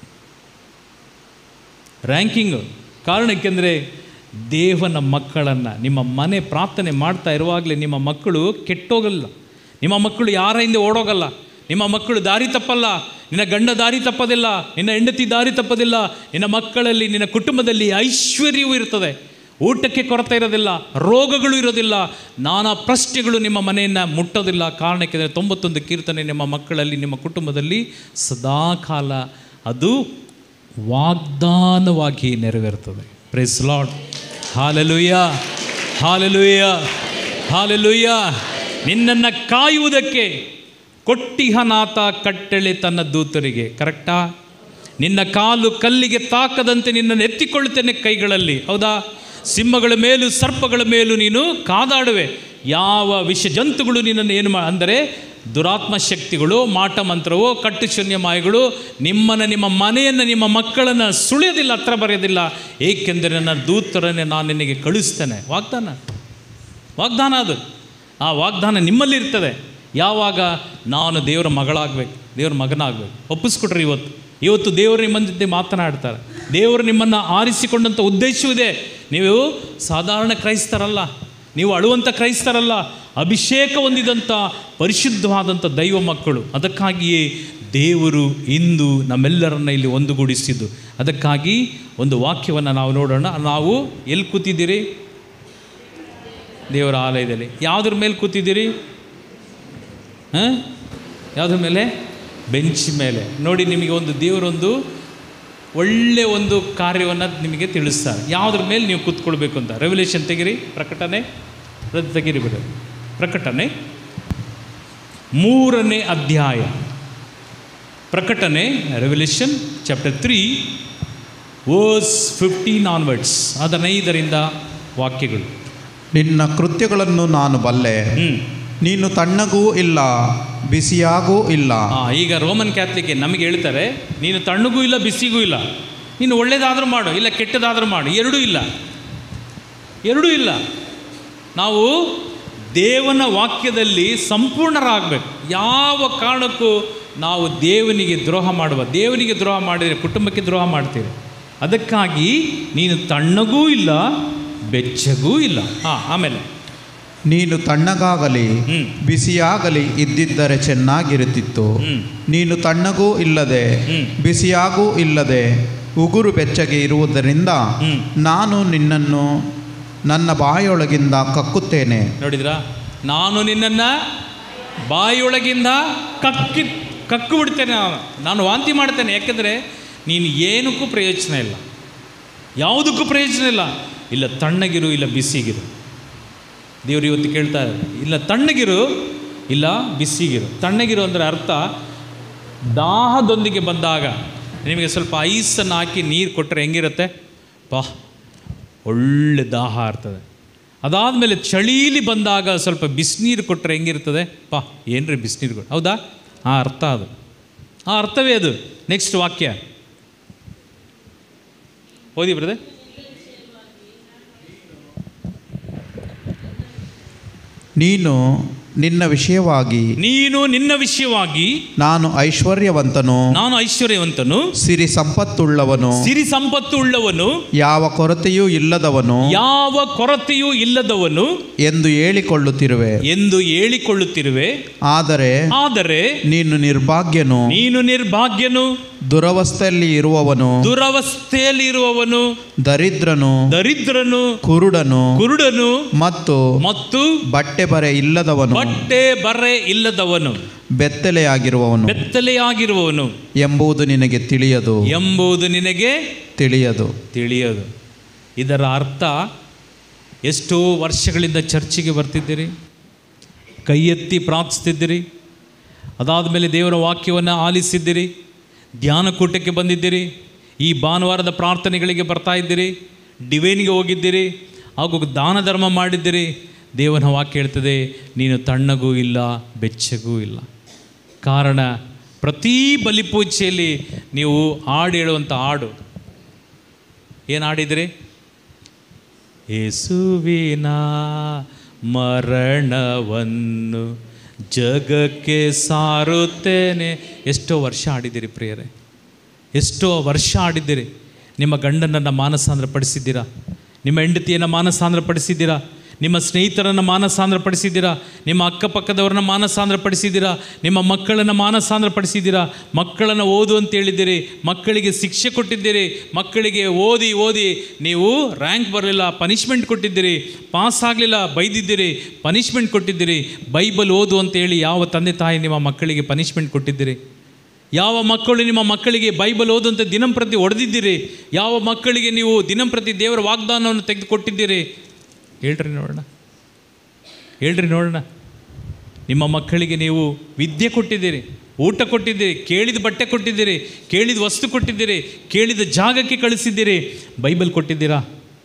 ರ್ಯಾಂಕಿಂಗು ಕಾರಣಕ್ಕೆಂದರೆ ದೇವನ ಮಕ್ಕಳನ್ನು ನಿಮ್ಮ ಮನೆ ಪ್ರಾರ್ಥನೆ ಮಾಡ್ತಾ ಇರುವಾಗಲೇ ನಿಮ್ಮ ಮಕ್ಕಳು ಕೆಟ್ಟೋಗಲ್ಲ ನಿಮ್ಮ ಮಕ್ಕಳು ಯಾರ ಹಿಂದೆ ಓಡೋಗಲ್ಲ ನಿಮ್ಮ ಮಕ್ಕಳು ದಾರಿ ತಪ್ಪಲ್ಲ ನಿನ್ನ ಗಂಡ ದಾರಿ ತಪ್ಪದಿಲ್ಲ ನಿನ್ನ ಹೆಂಡತಿ ದಾರಿ ತಪ್ಪದಿಲ್ಲ ನಿನ್ನ ಮಕ್ಕಳಲ್ಲಿ ನಿನ್ನ ಕುಟುಂಬದಲ್ಲಿ ಐಶ್ವರ್ಯವೂ ಇರ್ತದೆ ಊಟಕ್ಕೆ ಕೊರತೆ ಇರೋದಿಲ್ಲ ರೋಗಗಳು ಇರೋದಿಲ್ಲ ನಾನಾ ಪ್ರಶ್ನೆಗಳು ನಿಮ್ಮ ಮನೆಯನ್ನು ಮುಟ್ಟೋದಿಲ್ಲ ಕಾರಣಕ್ಕೆ ತೊಂಬತ್ತೊಂದು ಕೀರ್ತನೆ ನಿಮ್ಮ ಮಕ್ಕಳಲ್ಲಿ ನಿಮ್ಮ ಕುಟುಂಬದಲ್ಲಿ ಸದಾಕಾಲ ಅದು ವಾಗ್ದಾನವಾಗಿ ನೆರವೇರ್ತದೆ praise Lord hallelujah hallelujah hallelujah ನಿನ್ನನ್ನು ಕಾಯುವುದಕ್ಕೆ ಕೊಟ್ಟಿಹನಾಥ ಕಟ್ಟಳೆ ತನ್ನ ದೂತರಿಗೆ ಕರೆಕ್ಟಾ ನಿನ್ನ ಕಾಲು ಕಲ್ಲಿಗೆ ತಾಕದಂತೆ ನಿನ್ನನ್ನು ಎತ್ತಿಕೊಳ್ಳುತ್ತೇನೆ ಕೈಗಳಲ್ಲಿ ಹೌದಾ ಸಿಂಹಗಳ ಮೇಲೂ ಸರ್ಪಗಳ ಮೇಲೂ ನೀನು ಕಾದಾಡುವೆ ಯಾವ ವಿಷ ಜಂತುಗಳು ನಿನ್ನನ್ನು ಏನು ಮಾ ಅಂದರೆ ದುರಾತ್ಮ ಶಕ್ತಿಗಳು ಮಾಟ ಮಂತ್ರವು ಕಟ್ಟು ಶೂನ್ಯ ಮಾಯಗಳು ನಿಮ್ಮನ್ನು ನಿಮ್ಮ ಮನೆಯನ್ನು ನಿಮ್ಮ ಮಕ್ಕಳನ್ನು ಸುಳಿಯೋದಿಲ್ಲ ಹತ್ರ ಬರೆಯೋದಿಲ್ಲ ಏಕೆಂದರೆ ನನ್ನ ದೂತರನ್ನೇ ನಾನು ನಿನಗೆ ಕಳಿಸ್ತೇನೆ ವಾಗ್ದಾನ ವಾಗ್ದಾನ ಅದು ಆ ವಾಗ್ದಾನ ನಿಮ್ಮಲ್ಲಿ ಇರ್ತದೆ ಯಾವಾಗ ನಾನು ದೇವರ ಮಗಳಾಗಬೇಕು ದೇವರ ಮಗನಾಗಬೇಕು ಒಪ್ಪಿಸ್ಕೊಟ್ರಿ ಇವತ್ತು ಇವತ್ತು ದೇವರು ನಿಮ್ಮ ಜೊತೆ ಮಾತನಾಡ್ತಾರೆ ದೇವರು ನಿಮ್ಮನ್ನು ಆರಿಸಿಕೊಂಡಂಥ ಉದ್ದೇಶವಿದೆ ನೀವು ಸಾಧಾರಣ ಕ್ರೈಸ್ತರಲ್ಲ ನೀವು ಅಳುವಂಥ ಕ್ರೈಸ್ತರಲ್ಲ ಅಭಿಷೇಕ ಹೊಂದಿದಂಥ ಪರಿಶುದ್ಧವಾದಂಥ ದೈವ ಮಕ್ಕಳು ಅದಕ್ಕಾಗಿಯೇ ದೇವರು ಇಂದು ನಮ್ಮೆಲ್ಲರನ್ನ ಇಲ್ಲಿ ಒಂದುಗೂಡಿಸಿದ್ದು ಅದಕ್ಕಾಗಿ ಒಂದು ವಾಕ್ಯವನ್ನು ನಾವು ನೋಡೋಣ ನಾವು ಎಲ್ಲಿ ಕೂತಿದ್ದೀರಿ ದೇವರ ಆಲಯದಲ್ಲಿ ಯಾವುದ್ರ ಮೇಲೆ ಕೂತಿದ್ದೀರಿ ಹಾಂ ಯಾವುದ್ರ ಮೇಲೆ ಬೆಂಚ್ ಮೇಲೆ ನೋಡಿ ನಿಮಗೆ ಒಂದು ದೇವರೊಂದು ಒಳ್ಳೆಯ ಒಂದು ಕಾರ್ಯವನ್ನು ನಿಮಗೆ ತಿಳಿಸ್ತಾರೆ ಯಾವುದ್ರ ಮೇಲೆ ನೀವು ಕೂತ್ಕೊಳ್ಬೇಕು ಅಂತ ರೆವಲ್ಯೂಷನ್ ತೆಗಿರಿ ಪ್ರಕಟಣೆ ರದ್ದು ತೆಗಿರಿ ಬಿಡು ಪ್ರಕಟಣೆ ಮೂರನೇ ಅಧ್ಯಾಯ ಪ್ರಕಟಣೆ Revelation chapter three verse fifteen onwards ಹದಿನೈದರಿಂದ ವಾಕ್ಯಗಳು ನಿನ್ನ ಕೃತ್ಯಗಳನ್ನು ನಾನು ಬಲ್ಲೆ ಹ್ಞೂ ನೀನು ತಣ್ಣಗೂ ಇಲ್ಲ ಬಿಸಿಯಾಗೂ ಇಲ್ಲ ಆ, ಈಗ ರೋಮನ್ ಕ್ಯಾಥಲಿಕ್ ನಮಗೆ ಹೇಳ್ತಾರೆ ನೀನು ತಣ್ಣಗೂ ಇಲ್ಲ ಬಿಸಿಗೂ ಇಲ್ಲ ನೀನು ಒಳ್ಳೇದಾದರೂ ಮಾಡು ಇಲ್ಲ ಕೆಟ್ಟದಾದರೂ ಮಾಡು ಎರಡೂ ಇಲ್ಲ ಎರಡೂ ಇಲ್ಲ ನಾವು ದೇವನ ವಾಕ್ಯದಲ್ಲಿ ಸಂಪೂರ್ಣರಾಗಬೇಕು ಯಾವ ಕಾರಣಕ್ಕೂ ನಾವು ದೇವನಿಗೆ ದ್ರೋಹ ಮಾಡುವ ದೇವನಿಗೆ ದ್ರೋಹ ಮಾಡಿದರೆ ಕುಟುಂಬಕ್ಕೆ ದ್ರೋಹ ಮಾಡ್ತೀರಿ ಅದಕ್ಕಾಗಿ ನೀನು ತಣ್ಣಗೂ ಇಲ್ಲ ಬೆಚ್ಚಗೂ ಇಲ್ಲ ಹಾಂ ಆಮೇಲೆ ನೀನು ತಣ್ಣಗಾಗಲಿ ಹ್ಮ್. ಬಿಸಿಯಾಗಲಿ ಇದ್ದಿದ್ದರೆ ಚೆನ್ನಾಗಿರುತ್ತಿತ್ತು ಹ್ಞೂ ನೀನು ತಣ್ಣಗೂ ಇಲ್ಲದೆ ಹ್ಮ್. ಬಿಸಿಯಾಗೂ ಇಲ್ಲದೆ ಉಗುರು ಬೆಚ್ಚಗೆ ಇರುವುದರಿಂದ ಹ್ಮ್. ನಾನು ನಿನ್ನನ್ನು ನನ್ನ ಬಾಯೊಳಗಿಂದ ಕಕ್ಕುತ್ತೇನೆ ನೋಡಿದ್ರಾ ನಾನು ನಿನ್ನನ್ನು ಬಾಯಿಯೊಳಗಿಂದ ಕಕ್ಕಿ ಕಕ್ಕು ಬಿಡ್ತೇನೆ ನಾನು ನಾನು ವಾಂತಿ ಮಾಡ್ತೇನೆ ಯಾಕೆಂದರೆ ನೀನು ಏನಕ್ಕೂ ಪ್ರಯೋಜನ ಇಲ್ಲ ಯಾವುದಕ್ಕೂ ಪ್ರಯೋಜನ ಇಲ್ಲ ಇಲ್ಲ ತಣ್ಣಗಿರು ಇಲ್ಲ ಬಿಸಿಗಿರು ದೇವರು ಇವತ್ತು ಕೇಳ್ತಾರೆ ಇಲ್ಲ ತಣ್ಣಗಿರು ಇಲ್ಲ ಬಿಸಿಗಿರು ತಣ್ಣಗಿರು ಅಂದರೆ ಅರ್ಥ ದಾಹದೊಂದಿಗೆ ಬಂದಾಗ ನಿಮಗೆ ಸ್ವಲ್ಪ ಐಸನ್ನು ಹಾಕಿ ನೀರು ಕೊಟ್ಟರೆ ಹೆಂಗಿರುತ್ತೆ ಪಾ ಒಳ್ಳೆ ದಾಹ ಇರ್ತದೆ ಅದಾದಮೇಲೆ ಚಳೀಲಿ ಬಂದಾಗ ಸ್ವಲ್ಪ ಬಿಸಿನೀರು ಕೊಟ್ಟರೆ ಹೆಂಗಿರ್ತದೆ ಪಾ ಏನ್ರಿ ಬಿಸಿನೀರು ಕೊಟ್ಟು ಹೌದಾ ಆ ಅರ್ಥ ಅದು ಆ ಅರ್ಥವೇ ಅದು ನೆಕ್ಸ್ಟ್ ವಾಕ್ಯ ಓದಿ ಬ್ರದೆ ನೀನು ನಿನ್ನ ವಿಷಯವಾಗಿ ನೀನು ನಿನ್ನ ವಿಷಯವಾಗಿ ನಾನು ಐಶ್ವರ್ಯವಂತನು ನಾನು ಐಶ್ವರ್ಯವಂತನು ಸಿರಿ ಸಂಪತ್ತುಳ್ಳವನು ಸಿರಿ ಸಂಪತ್ತು ಉಳ್ಳವನು ಯಾವ ಕೊರತೆಯೂ ಇಲ್ಲದವನು ಯಾವ ಕೊರತೆಯೂ ಇಲ್ಲದವನು ಎಂದು ಹೇಳಿಕೊಳ್ಳುತ್ತಿರುವೆ ಎಂದು ಹೇಳಿಕೊಳ್ಳುತ್ತಿರುವೆ ಆದರೆ ಆದರೆ ನೀನು ನಿರ್ಭಾಗ್ಯನು ನೀನು ನಿರ್ಭಾಗ್ಯನು ದುರವಸ್ಥೆಯಲ್ಲಿ ಇರುವವನು ದುರವಸ್ಥೆಯಲ್ಲಿ ಇರುವವನು ದರಿದ್ರನು ದರಿದ್ರನು ಕುರುಡನು ಕುರುಡನು ಮತ್ತು ಮತ್ತು ಬಟ್ಟೆ ಬರೆ ಇಲ್ಲದವನು ಬಟ್ಟೆ ಬರೆ ಇಲ್ಲದವನು ಬೆತ್ತಲೆಯಾಗಿರುವವನು ಬೆತ್ತಲೆಯಾಗಿರುವವನು ಎಂಬುದು ನಿನಗೆ ತಿಳಿಯದು ಎಂಬುದು ನಿನಗೆ ತಿಳಿಯದು ತಿಳಿಯದು ಇದರ ಅರ್ಥ ಎಷ್ಟೋ ವರ್ಷಗಳಿಂದ ಚರ್ಚಿಗೆ ಬರ್ತಿದ್ದೀರಿ ಕೈ ಎತ್ತಿ ಪ್ರಾರ್ಥಿಸ್ತಿದ್ದೀರಿ ಅದಾದ ಮೇಲೆ ದೇವರ ವಾಕ್ಯವನ್ನು ಆಲಿಸಿದ್ದೀರಿ ಧ್ಯಾನಕೂಟಕ್ಕೆ ಬಂದಿದ್ದೀರಿ ಈ ಭಾನುವಾರದ ಪ್ರಾರ್ಥನೆಗಳಿಗೆ ಬರ್ತಾ ಇದ್ದೀರಿ ಡಿವೈನ್ಗೆ ಹೋಗಿದ್ದೀರಿ ಹಾಗೂ ದಾನ ಧರ್ಮ ಮಾಡಿದ್ದೀರಿ ದೇವನ ವಾಕ್ಯ ಹೇಳ್ತದೆ ನೀನು ತಣ್ಣಗೂ ಇಲ್ಲ ಬೆಚ್ಚಗೂ ಇಲ್ಲ ಕಾರಣ ಪ್ರತಿ ಬಲಿಪೂಜೆಯಲ್ಲಿ ನೀವು ಹಾಡು ಹೇಳುವಂಥ ಹಾಡು ಏನು ಹಾಡಿದ್ರಿ ಯೇಸುವಿನ ಮರಣವನ್ನು ಜಗಕ್ಕೆ ಸಾರುತ್ತೇನೆ ಎಷ್ಟೋ ವರ್ಷ ಆಡಿದ್ದೀರಿ ಪ್ರಿಯರೇ ಎಷ್ಟೋ ವರ್ಷ ಆಡಿದ್ದೀರಿ ನಿಮ್ಮ ಗಂಡನನ್ನು ಮಾನಸಾಂದ್ರಪಡಿಸಿದ್ದೀರಾ ನಿಮ್ಮ ಹೆಂಡತಿಯನ್ನು ಮಾನಸಾಂದ್ರಪಡಿಸಿದ್ದೀರಾ ನಿಮ್ಮ ಸ್ನೇಹಿತರನ್ನು ಮಾನಸಾಂದ್ರಪಡಿಸಿದ್ದೀರಾ ನಿಮ್ಮ ಅಕ್ಕಪಕ್ಕದವ್ರನ್ನ ಮಾನಸಾಂದ್ರಪಡಿಸಿದ್ದೀರಾ ನಿಮ್ಮ ಮಕ್ಕಳನ್ನು ಮಾನಸಾಂದ್ರಪಡಿಸಿದ್ದೀರಾ ಮಕ್ಕಳನ್ನು ಓದು ಅಂತ ಹೇಳಿದ್ದೀರಿ ಮಕ್ಕಳಿಗೆ ಶಿಕ್ಷೆ ಕೊಟ್ಟಿದ್ದೀರಿ ಮಕ್ಕಳಿಗೆ ಓದಿ ಓದಿ ನೀವು ರ್ಯಾಂಕ್ ಬರಲಿಲ್ಲ ಪನಿಷ್ಮೆಂಟ್ ಕೊಟ್ಟಿದ್ದೀರಿ ಪಾಸ್ ಆಗಲಿಲ್ಲ ಬೈದಿದ್ದೀರಿ ಪನಿಷ್ಮೆಂಟ್ ಕೊಟ್ಟಿದ್ದೀರಿ ಬೈಬಲ್ ಓದು ಅಂತ ಹೇಳಿ ಯಾವ ತಂದೆ ತಾಯಿ ನಿಮ್ಮ ಮಕ್ಕಳಿಗೆ ಪನಿಷ್ಮೆಂಟ್ ಕೊಟ್ಟಿದ್ದೀರಿ ಯಾವ ಮಕ್ಕಳು ನಿಮ್ಮ ಮಕ್ಕಳಿಗೆ ಬೈಬಲ್ ಓದಂತೆ ದಿನಂಪ್ರತಿ ಹೊಡೆದಿದ್ದೀರಿ ಯಾವ ಮಕ್ಕಳಿಗೆ ನೀವು ದಿನಂಪ್ರತಿ ದೇವರ ವಾಗ್ದಾನವನ್ನು ತೆಗೆದುಕೊಟ್ಟಿದ್ದೀರಿ ಹೇಳ್ರಿ ನೋಡೋಣ ಹೇಳ್ರಿ ನೋಡೋಣ ನಿಮ್ಮ ಮಕ್ಕಳಿಗೆ ನೀವು ವಿದ್ಯೆ ಕೊಟ್ಟಿದ್ದೀರಿ ಊಟ ಕೊಟ್ಟಿದ್ದೀರಿ ಕೇಳಿದ ಬಟ್ಟೆ ಕೊಟ್ಟಿದ್ದೀರಿ ಕೇಳಿದ ವಸ್ತು ಕೊಟ್ಟಿದ್ದೀರಿ ಕೇಳಿದ ಜಾಗಕ್ಕೆ ಕಳಿಸಿದ್ದೀರಿ ಬೈಬಲ್ ಕೊಟ್ಟಿದ್ದೀರಾ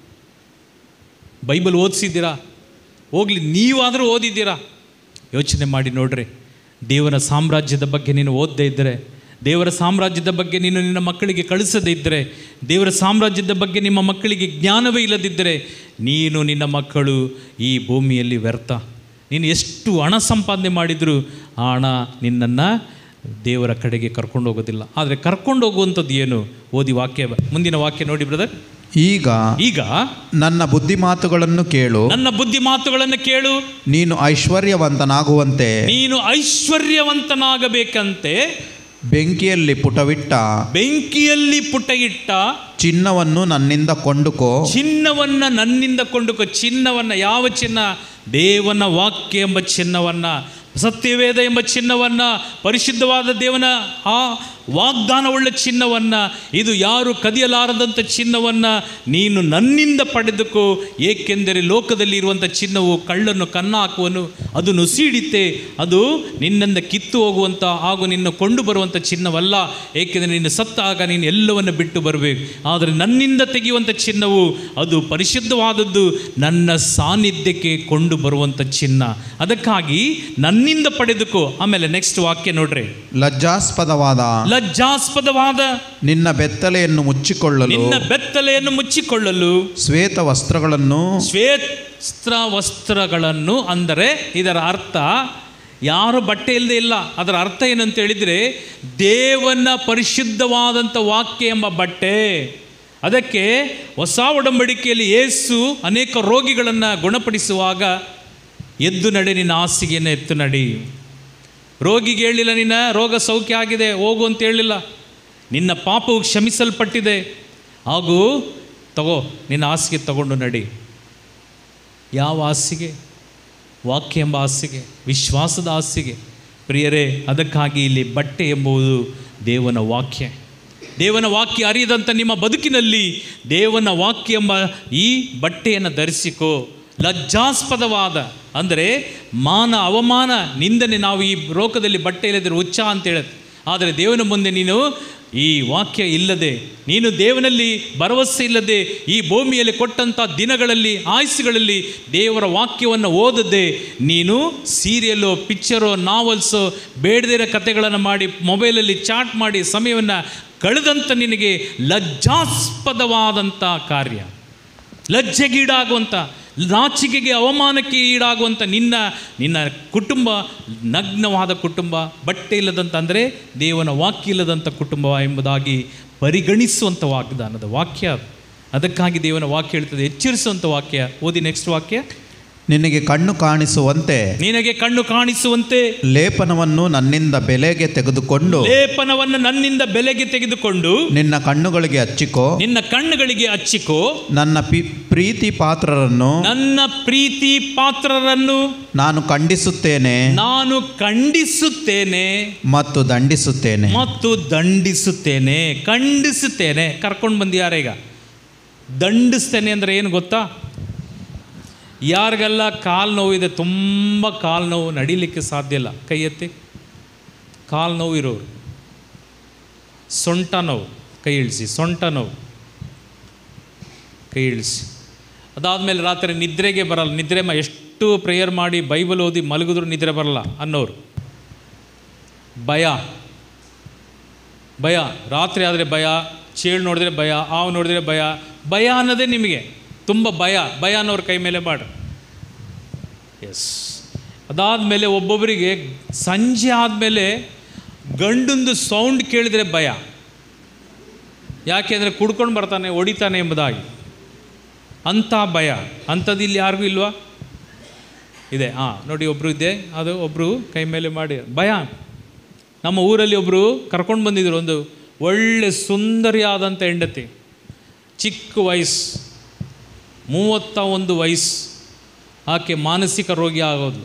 ಬೈಬಲ್ ಓದಿಸಿದ್ದೀರಾ ಹೋಗ್ಲಿ ನೀವಾದರೂ ಓದಿದ್ದೀರಾ ಯೋಚನೆ ಮಾಡಿ ನೋಡ್ರಿ ದೇವರ ಸಾಮ್ರಾಜ್ಯದ ಬಗ್ಗೆ ನೀನು ಓದದೇ ಇದ್ದರೆ ದೇವರ ಸಾಮ್ರಾಜ್ಯದ ಬಗ್ಗೆ ನೀನು ನಿನ್ನ ಮಕ್ಕಳಿಗೆ ಕಳಿಸದೇ ಇದ್ದರೆ ದೇವರ ಸಾಮ್ರಾಜ್ಯದ ಬಗ್ಗೆ ನಿಮ್ಮ ಮಕ್ಕಳಿಗೆ ಜ್ಞಾನವೇ ಇಲ್ಲದಿದ್ದರೆ ನೀನು ನಿನ್ನ ಮಕ್ಕಳು ಈ ಭೂಮಿಯಲ್ಲಿ ವ್ಯರ್ಥ ನೀನು ಎಷ್ಟು ಹಣ ಸಂಪಾದನೆ ಮಾಡಿದರೂ ಆ ಹಣ ನಿನ್ನನ್ನು ದೇವರ ಕಡೆಗೆ ಕರ್ಕೊಂಡು ಹೋಗೋದಿಲ್ಲ ಆದರೆ ಕರ್ಕೊಂಡು ಹೋಗುವಂಥದ್ದು ಏನು ಓದಿ ವಾಕ್ಯ ಮುಂದಿನ ವಾಕ್ಯ ನೋಡಿ ಬ್ರದರ್ ಈಗ ಈಗ ನನ್ನ ಬುದ್ಧಿ ಮಾತುಗಳನ್ನು ಕೇಳು ನನ್ನ ಬುದ್ಧಿ ಮಾತುಗಳನ್ನು ಕೇಳು ನೀನು ಐಶ್ವರ್ಯವಂತನಾಗುವಂತೆ ನೀನು ಐಶ್ವರ್ಯವಂತನಾಗಬೇಕಂತೆ ಬೆಂಕಿಯಲ್ಲಿ ಪುಟವಿಟ್ಟ ಬೆಂಕಿಯಲ್ಲಿ ಪುಟ ಇಟ್ಟ ಚಿನ್ನವನ್ನು ನನ್ನಿಂದ ಕೊಂಡುಕೋ ಚಿನ್ನವನ್ನ ನನ್ನಿಂದ ಕೊಂಡುಕೋ ಚಿನ್ನವನ್ನ ಯಾವ ಚಿನ್ನ ದೇವನ ವಾಕ್ಯ ಎಂಬ ಚಿನ್ನವನ್ನ ಸತ್ಯವೇದ ಎಂಬ ಚಿನ್ನವನ್ನ ಪರಿಶುದ್ಧವಾದ ದೇವನ ಆ ವಾಗ್ದಾನವುಳ್ಳ ಚಿನ್ನವನ್ನ ಇದು ಯಾರು ಕದಿಯಲಾರದಂಥ ಚಿನ್ನವನ್ನ ನೀನು ನನ್ನಿಂದ ಪಡೆದುಕೋ ಏಕೆಂದರೆ ಲೋಕದಲ್ಲಿ ಇರುವಂಥ ಚಿನ್ನವು ಕಳ್ಳನ್ನು ಕನ್ನ ಹಾಕುವನು ಅದು ನುಸಿಡಿತೆ ಅದು ನಿನ್ನಿಂದ ಕಿತ್ತು ಹೋಗುವಂಥ ಹಾಗೂ ನಿನ್ನ ಕೊಂಡು ಬರುವಂಥ ಚಿನ್ನವಲ್ಲ ಏಕೆಂದರೆ ನೀನು ಸತ್ತಾಗ ನೀನು ಎಲ್ಲವನ್ನು ಬಿಟ್ಟು ಬರಬೇಕು ಆದರೆ ನನ್ನಿಂದ ತೆಗೆಯುವಂಥ ಚಿನ್ನವು ಅದು ಪರಿಶುದ್ಧವಾದದ್ದು ನನ್ನ ಸಾನ್ನಿಧ್ಯಕ್ಕೆ ಕೊಂಡು ಬರುವಂಥ ಚಿನ್ನ ಅದಕ್ಕಾಗಿ ನನ್ನಿಂದ ಪಡೆದುಕೋ ಆಮೇಲೆ ನೆಕ್ಸ್ಟ್ ವಾಕ್ಯ ನೋಡ್ರಿ ಲಜ್ಜಾಸ್ಪದವಾದ ಲಜ್ಜಾಸ್ಪದವಾದ ನಿನ್ನ ಬೆತ್ತಲೆಯನ್ನು ಮುಚ್ಚಿಕೊಳ್ಳಲು ನಿನ್ನ ಬೆತ್ತಲೆಯನ್ನು ಮುಚ್ಚಿಕೊಳ್ಳಲು ಶ್ವೇತ ವಸ್ತ್ರಗಳನ್ನು ಶ್ವೇತ್ರ ವಸ್ತ್ರಗಳನ್ನು ಅಂದರೆ ಇದರ ಅರ್ಥ ಯಾರು ಬಟ್ಟೆ ಇಲ್ಲದೆ ಇಲ್ಲ ಅದರ ಅರ್ಥ ಏನಂತ ಹೇಳಿದರೆ ದೇವನ ಪರಿಶುದ್ಧವಾದಂಥ ವಾಕ್ಯ ಎಂಬ ಬಟ್ಟೆ ಅದಕ್ಕೆ ಹೊಸ ಒಡಂಬಡಿಕೆಯಲ್ಲಿ ಏಸು ಅನೇಕ ರೋಗಿಗಳನ್ನು ಗುಣಪಡಿಸುವಾಗ ಎದ್ದು ನಡೆ ನಿನ್ನ ಹಾಸಿಗೆಯನ್ನು ಎತ್ತು ನಡಿ ರೋಗಿಗೆ ಹೇಳಿಲ್ಲ ನಿನ್ನ ರೋಗ ಸೌಖ್ಯ ಆಗಿದೆ ಹೋಗು ಅಂತ ಹೇಳಿಲ್ಲ ನಿನ್ನ ಪಾಪವು ಕ್ಷಮಿಸಲ್ಪಟ್ಟಿದೆ ಹಾಗೂ ತಗೋ ನಿನ್ನ ಹಾಸಿಗೆ ತಗೊಂಡು ನಡಿ ಯಾವ ಹಾಸಿಗೆ ವಾಕ್ಯ ಎಂಬ ಹಾಸಿಗೆ ವಿಶ್ವಾಸದ ಹಾಸಿಗೆ ಪ್ರಿಯರೇ ಅದಕ್ಕಾಗಿ ಇಲ್ಲಿ ಬಟ್ಟೆ ಎಂಬುದು ದೇವನ ವಾಕ್ಯ ದೇವನ ವಾಕ್ಯ ಅರಿಯದಂಥ ನಿಮ್ಮ ಬದುಕಿನಲ್ಲಿ ದೇವನ ವಾಕ್ಯ ಎಂಬ ಈ ಬಟ್ಟೆಯನ್ನು ಧರಿಸಿಕೋ ಲಜ್ಜಾಸ್ಪದವಾದ ಅಂದರೆ ಮಾನ ಅವಮಾನ ನಿಂದನೆ ನಾವು ಈ ಲೋಕದಲ್ಲಿ ಬಟ್ಟೆ ಇಲ್ಲದಿರೋ ಹುಚ್ಚ ಅಂತ ಹೇಳುತ್ತೆ ಆದರೆ ದೇವನ ಮುಂದೆ ನೀನು ಈ ವಾಕ್ಯ ಇಲ್ಲದೆ ನೀನು ದೇವನಲ್ಲಿ ಭರವಸೆ ಇಲ್ಲದೆ ಈ ಭೂಮಿಯಲ್ಲಿ ಕೊಟ್ಟಂಥ ದಿನಗಳಲ್ಲಿ ಆಯುಸ್ಸುಗಳಲ್ಲಿ ದೇವರ ವಾಕ್ಯವನ್ನು ಓದದೆ ನೀನು ಸೀರಿಯಲ್ಲೋ ಪಿಕ್ಚರೋ ನಾವಲ್ಸೋ ಬೇಡದಿರೋ ಕಥೆಗಳನ್ನು ಮಾಡಿ ಮೊಬೈಲಲ್ಲಿ ಚಾಟ್ ಮಾಡಿ ಸಮಯವನ್ನು ಕಳೆದಂಥ ನಿನಗೆ ಲಜ್ಜಾಸ್ಪದವಾದಂಥ ಕಾರ್ಯ ಲಜ್ಜೆಗೀಡಾಗುವಂಥ ನಾಚಿಕೆಗೆ ಅವಮಾನಕ್ಕೆ ಈಡಾಗುವಂಥ ನಿನ್ನ ನಿನ್ನ ಕುಟುಂಬ ನಗ್ನವಾದ ಕುಟುಂಬ ಬಟ್ಟೆ ಇಲ್ಲದಂತ ಅಂದರೆ ದೇವನ ವಾಕ್ಯ ಇಲ್ಲದಂಥ ಕುಟುಂಬ ಎಂಬುದಾಗಿ ಪರಿಗಣಿಸುವಂಥ ವಾಗ್ದಾನದ ವಾಕ್ಯ ಅದು ಅದಕ್ಕಾಗಿ ದೇವನ ವಾಕ್ಯ ಹೇಳ್ತದೆ ಎಚ್ಚರಿಸುವಂಥ ವಾಕ್ಯ ಓದಿ ನೆಕ್ಸ್ಟ್ ವಾಕ್ಯ ನಿನಗೆ ಕಣ್ಣು ಕಾಣಿಸುವಂತೆ ನಿನಗೆ ಕಣ್ಣು ಕಾಣಿಸುವಂತೆ ಲೇಪನವನ್ನು ನನ್ನಿಂದ ಬೆಲೆಗೆ ತೆಗೆದುಕೊಂಡು ಲೇಪನವನ್ನು ನನ್ನಿಂದ ಬೆಲೆಗೆ ತೆಗೆದುಕೊಂಡು ನಿನ್ನ ಕಣ್ಣುಗಳಿಗೆ ಹಚ್ಚಿಕೋ ನಿನ್ನ ಕಣ್ಣುಗಳಿಗೆ ಹಚ್ಚಿಕೋ ನನ್ನ ಪಿ ಪ್ರೀತಿ ಪಾತ್ರರನ್ನು ನನ್ನ ಪ್ರೀತಿ ಪಾತ್ರರನ್ನು ನಾನು ಖಂಡಿಸುತ್ತೇನೆ ನಾನು ಖಂಡಿಸುತ್ತೇನೆ ಮತ್ತು ದಂಡಿಸುತ್ತೇನೆ ಮತ್ತು ದಂಡಿಸುತ್ತೇನೆ ಖಂಡಿಸುತ್ತೇನೆ ಕರ್ಕೊಂಡು ಬಂದಿಯಾರ ಈಗ ದಂಡಿಸ್ತೇನೆ ಅಂದರೆ ಏನು ಗೊತ್ತಾ ಯಾರಿಗೆಲ್ಲ ಕಾಲು ನೋವಿದೆ ತುಂಬ ಕಾಲು ನೋವು ನಡಿಲಿಕ್ಕೆ ಸಾಧ್ಯ ಇಲ್ಲ ಕೈ ಎತ್ತಿ ಕಾಲು ನೋವು ಇರೋರು ಸೊಂಟ ನೋವು ಕೈ ಇಳಿಸಿ ಸೊಂಟ ನೋವು ಕೈ ಇಳಿಸಿ ಅದಾದಮೇಲೆ ರಾತ್ರಿ ನಿದ್ರೆಗೆ ಬರಲ್ಲ ನಿದ್ರೆ ಮ ಎಷ್ಟು ಪ್ರೇಯರ್ ಮಾಡಿ ಬೈಬಲ್ ಓದಿ ಮಲಗಿದ್ರು ನಿದ್ರೆ ಬರಲ್ಲ ಅನ್ನೋರು ಭಯ ಭಯ ರಾತ್ರಿ ಆದರೆ ಭಯ ಚೇಳು ನೋಡಿದ್ರೆ ಭಯ ಹಾವು ನೋಡಿದ್ರೆ ಭಯ ಭಯ ಅನ್ನೋದೇ ನಿಮಗೆ ತುಂಬ ಭಯ ಭಯ ಅನ್ನೋರ ಕೈ ಮೇಲೆ ಮಾಡ್ರಿ ಎಸ್ ಅದಾದಮೇಲೆ ಒಬ್ಬೊಬ್ಬರಿಗೆ ಸಂಜೆ ಆದಮೇಲೆ ಗಂಡಂದು ಸೌಂಡ್ ಕೇಳಿದರೆ ಭಯ ಯಾಕೆಂದರೆ ಕುಡ್ಕೊಂಡು ಬರ್ತಾನೆ ಹೊಡಿತಾನೆ ಎಂಬುದಾಗಿ ಅಂಥ ಭಯ ಅಂಥದ್ದು ಇಲ್ಲಿ ಯಾರಿಗೂ ಇಲ್ವಾ ಇದೆ ಹಾಂ ನೋಡಿ ಒಬ್ಬರು ಇದೆ ಅದು ಒಬ್ಬರು ಕೈ ಮೇಲೆ ಮಾಡಿ ಭಯ ನಮ್ಮ ಊರಲ್ಲಿ ಒಬ್ಬರು ಕರ್ಕೊಂಡು ಬಂದಿದ್ರು ಒಂದು ಒಳ್ಳೆ ಸುಂದರಿಯಾದಂಥ ಹೆಂಡತಿ ಚಿಕ್ಕ ವಯಸ್ಸು ಮೂವತ್ತ ಒಂದು ವಯಸ್ಸು ಆಕೆ ಮಾನಸಿಕ ರೋಗಿ ಆಗೋದು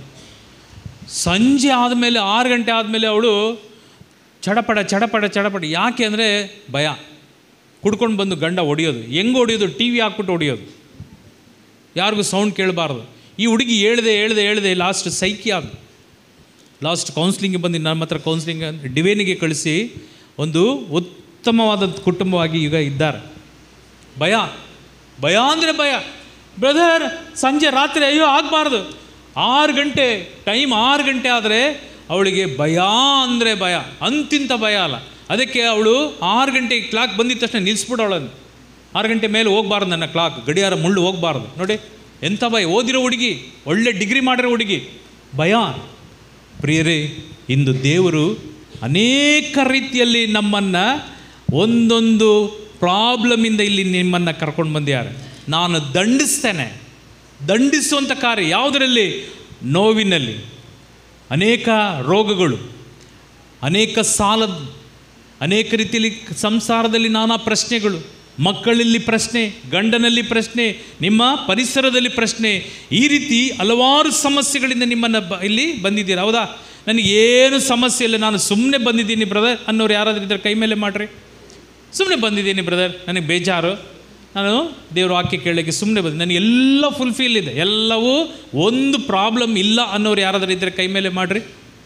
ಸಂಜೆ ಆದಮೇಲೆ ಆರು ಗಂಟೆ ಆದಮೇಲೆ ಅವಳು ಚಡಪಡ ಚಡಪಡ ಚಡಪಡ ಯಾಕೆ ಅಂದರೆ ಭಯ ಕುಡ್ಕೊಂಡು ಬಂದು ಗಂಡ ಹೊಡಿಯೋದು ಹೆಂಗೆ ಹೊಡಿಯೋದು ಟಿ ವಿ ಹಾಕ್ಬಿಟ್ಟು ಹೊಡಿಯೋದು ಯಾರಿಗೂ ಸೌಂಡ್ ಕೇಳಬಾರ್ದು ಈ ಹುಡುಗಿ ಹೇಳ್ದೆ ಹೇಳ್ದೆ ಹೇಳ್ದೆ ಲಾಸ್ಟ್ ಸೈಕಿ ಆದ ಲಾಸ್ಟ್ ಕೌನ್ಸ್ಲಿಂಗ್ಗೆ ಬಂದು ನಮ್ಮ ಹತ್ರ ಕೌನ್ಸ್ಲಿಂಗ್ ಡಿವೇನಿಗೆ ಕಳಿಸಿ ಒಂದು ಉತ್ತಮವಾದ ಕುಟುಂಬವಾಗಿ ಈಗ ಇದ್ದಾರೆ ಭಯ ಭಯ ಅಂದರೆ ಭಯ ಬ್ರದರ್ ಸಂಜೆ ರಾತ್ರಿ ಅಯ್ಯೋ ಆಗಬಾರ್ದು ಆರು ಗಂಟೆ ಟೈಮ್ ಆರು ಗಂಟೆ ಆದರೆ ಅವಳಿಗೆ ಭಯ ಅಂದರೆ ಭಯ ಅಂತಿಂತ ಭಯ ಅಲ್ಲ ಅದಕ್ಕೆ ಅವಳು ಆರು ಗಂಟೆಗೆ ಕ್ಲಾಕ್ ಬಂದಿದ ತಕ್ಷಣ ನಿಲ್ಲಿಸ್ಬಿಡು ಅವಳನ್ನು ಆರು ಗಂಟೆ ಮೇಲೆ ಹೋಗ್ಬಾರ್ದು ನನ್ನ ಕ್ಲಾಕ್ ಗಡಿಯಾರ ಮುಳ್ಳು ಹೋಗ್ಬಾರ್ದು ನೋಡಿ ಎಂಥ ಭಯ ಓದಿರೋ ಹುಡುಗಿ ಒಳ್ಳೆ ಡಿಗ್ರಿ ಮಾಡಿರೋ ಹುಡುಗಿ ಭಯ ಪ್ರಿಯರೇ ಇಂದು ದೇವರು ಅನೇಕ ರೀತಿಯಲ್ಲಿ ನಮ್ಮನ್ನು ಒಂದೊಂದು ಪ್ರಾಬ್ಲಮಿಂದ ಇಲ್ಲಿ ನಿಮ್ಮನ್ನು ಕರ್ಕೊಂಡು ಬಂದಿದ್ದಾರೆ ನಾನು ದಂಡಿಸ್ತೇನೆ ದಂಡಿಸುವಂಥ ಕಾರ್ಯ ಯಾವುದರಲ್ಲಿ ನೋವಿನಲ್ಲಿ ಅನೇಕ ರೋಗಗಳು ಅನೇಕ ಸಾಲ ಅನೇಕ ರೀತಿಯಲ್ಲಿ ಸಂಸಾರದಲ್ಲಿ ನಾನಾ ಪ್ರಶ್ನೆಗಳು ಮಕ್ಕಳಲ್ಲಿ ಪ್ರಶ್ನೆ ಗಂಡನಲ್ಲಿ ಪ್ರಶ್ನೆ ನಿಮ್ಮ ಪರಿಸರದಲ್ಲಿ ಪ್ರಶ್ನೆ ಈ ರೀತಿ ಹಲವಾರು ಸಮಸ್ಯೆಗಳಿಂದ ನಿಮ್ಮನ್ನು ಬ ಇಲ್ಲಿ ಬಂದಿದ್ದೀರಾ ಹೌದಾ ನನಗೇನು ಸಮಸ್ಯೆ ಇಲ್ಲ ನಾನು ಸುಮ್ಮನೆ ಬಂದಿದ್ದೀನಿ ಬ್ರದರ್ ಅನ್ನೋರು ಯಾರಾದ್ರೂ ಇದ್ದಾರೆ ಕೈ ಮೇಲೆ ಮಾಡ್ರಿ ಸುಮ್ಮನೆ ಬಂದಿದ್ದೀನಿ ಬ್ರದರ್ ನನಗೆ ಬೇಜಾರು ನಾನು ದೇವ್ರ ವಾಕ್ಯ ಕೇಳಲಿಕ್ಕೆ ಸುಮ್ಮನೆ ಬಂದೆ ನನಗೆ ಎಲ್ಲ ಫುಲ್ಫಿಲ್ ಇದೆ ಎಲ್ಲವೂ ಒಂದು ಪ್ರಾಬ್ಲಮ್ ಇಲ್ಲ ಅನ್ನೋರು ಯಾರಾದರೂ ಇದ್ದರೆ ಕೈ ಮೇಲೆ ಮಾಡ್ರಿ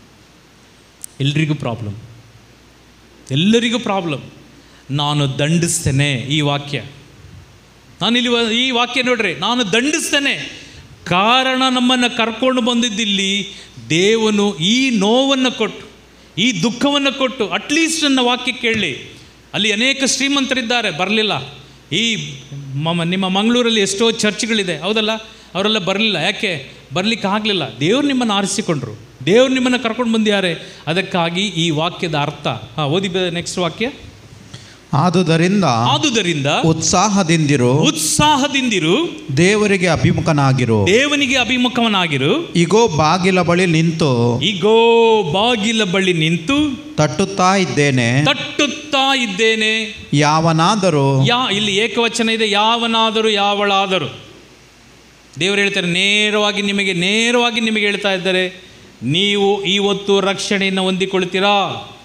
ಎಲ್ರಿಗೂ ಪ್ರಾಬ್ಲಮ್ ಎಲ್ಲರಿಗೂ ಪ್ರಾಬ್ಲಮ್ ನಾನು ದಂಡಿಸ್ತೇನೆ ಈ ವಾಕ್ಯ ನಾನಿಲ್ಲಿ ವ- ಈ ವಾಕ್ಯ ನೋಡ್ರಿ ನಾನು ದಂಡಿಸ್ತೇನೆ ಕಾರಣ ನಮ್ಮನ್ನು ಕರ್ಕೊಂಡು ಬಂದಿದ್ದಿಲ್ಲಿ ದೇವನು ಈ ನೋವನ್ನು ಕೊಟ್ಟು ಈ ದುಃಖವನ್ನು ಕೊಟ್ಟು ಅಟ್ಲೀಸ್ಟ್ ನನ್ನ ವಾಕ್ಯ ಕೇಳಲಿ ಅಲ್ಲಿ ಅನೇಕ ಶ್ರೀಮಂತರಿದ್ದಾರೆ ಬರಲಿಲ್ಲ ಈ ಮಮ ನಿಮ್ಮ ಮಂಗಳೂರಲ್ಲಿ ಎಷ್ಟೋ ಚರ್ಚ್ಗಳಿದೆ ಹೌದಲ್ಲ ಅವರೆಲ್ಲ ಬರಲಿಲ್ಲ ಯಾಕೆ ಬರಲಿಕ್ಕೆ ಆಗಲಿಲ್ಲ ದೇವ್ರು ನಿಮ್ಮನ್ನು ಆರಿಸಿಕೊಂಡ್ರು ದೇವ್ರು ನಿಮ್ಮನ್ನು ಕರ್ಕೊಂಡು ಬಂದಿದ್ದಾರೆ ಅದಕ್ಕಾಗಿ ಈ ವಾಕ್ಯದ ಅರ್ಥ ಹಾಂ ಓದಿ ನೆಕ್ಸ್ಟ್ ವಾಕ್ಯ ಆದುದರಿಂದ ಆದುದರಿಂದ ಉತ್ಸಾಹದಿಂದಿರು ಉತ್ಸಾಹದಿಂದಿರು ದೇವರಿಗೆ ಅಭಿಮುಖನಾಗಿರು ದೇವನಿಗೆ ಅಭಿಮುಖವನಾಗಿರು ಇಗೋ ಬಾಗಿಲ ಬಳಿ ನಿಂತು ಈಗೋ ಬಾಗಿಲ ಬಳಿ ನಿಂತು ತಟ್ಟುತ್ತಾ ಇದ್ದೇನೆ ತಟ್ಟುತ್ತಾ ಇದ್ದೇನೆ ಯಾವನಾದರೂ ಯಾ ಇಲ್ಲಿ ಏಕವಚನ ಇದೆ ಯಾವನಾದರೂ ಯಾವಳಾದರೂ ದೇವರು ಹೇಳ್ತಾರೆ ನೇರವಾಗಿ ನಿಮಗೆ ನೇರವಾಗಿ ನಿಮಗೆ ಹೇಳ್ತಾ ಇದ್ದಾರೆ ನೀವು ಇವತ್ತು ರಕ್ಷಣೆಯನ್ನು ಹೊಂದಿಕೊಳ್ತೀರಾ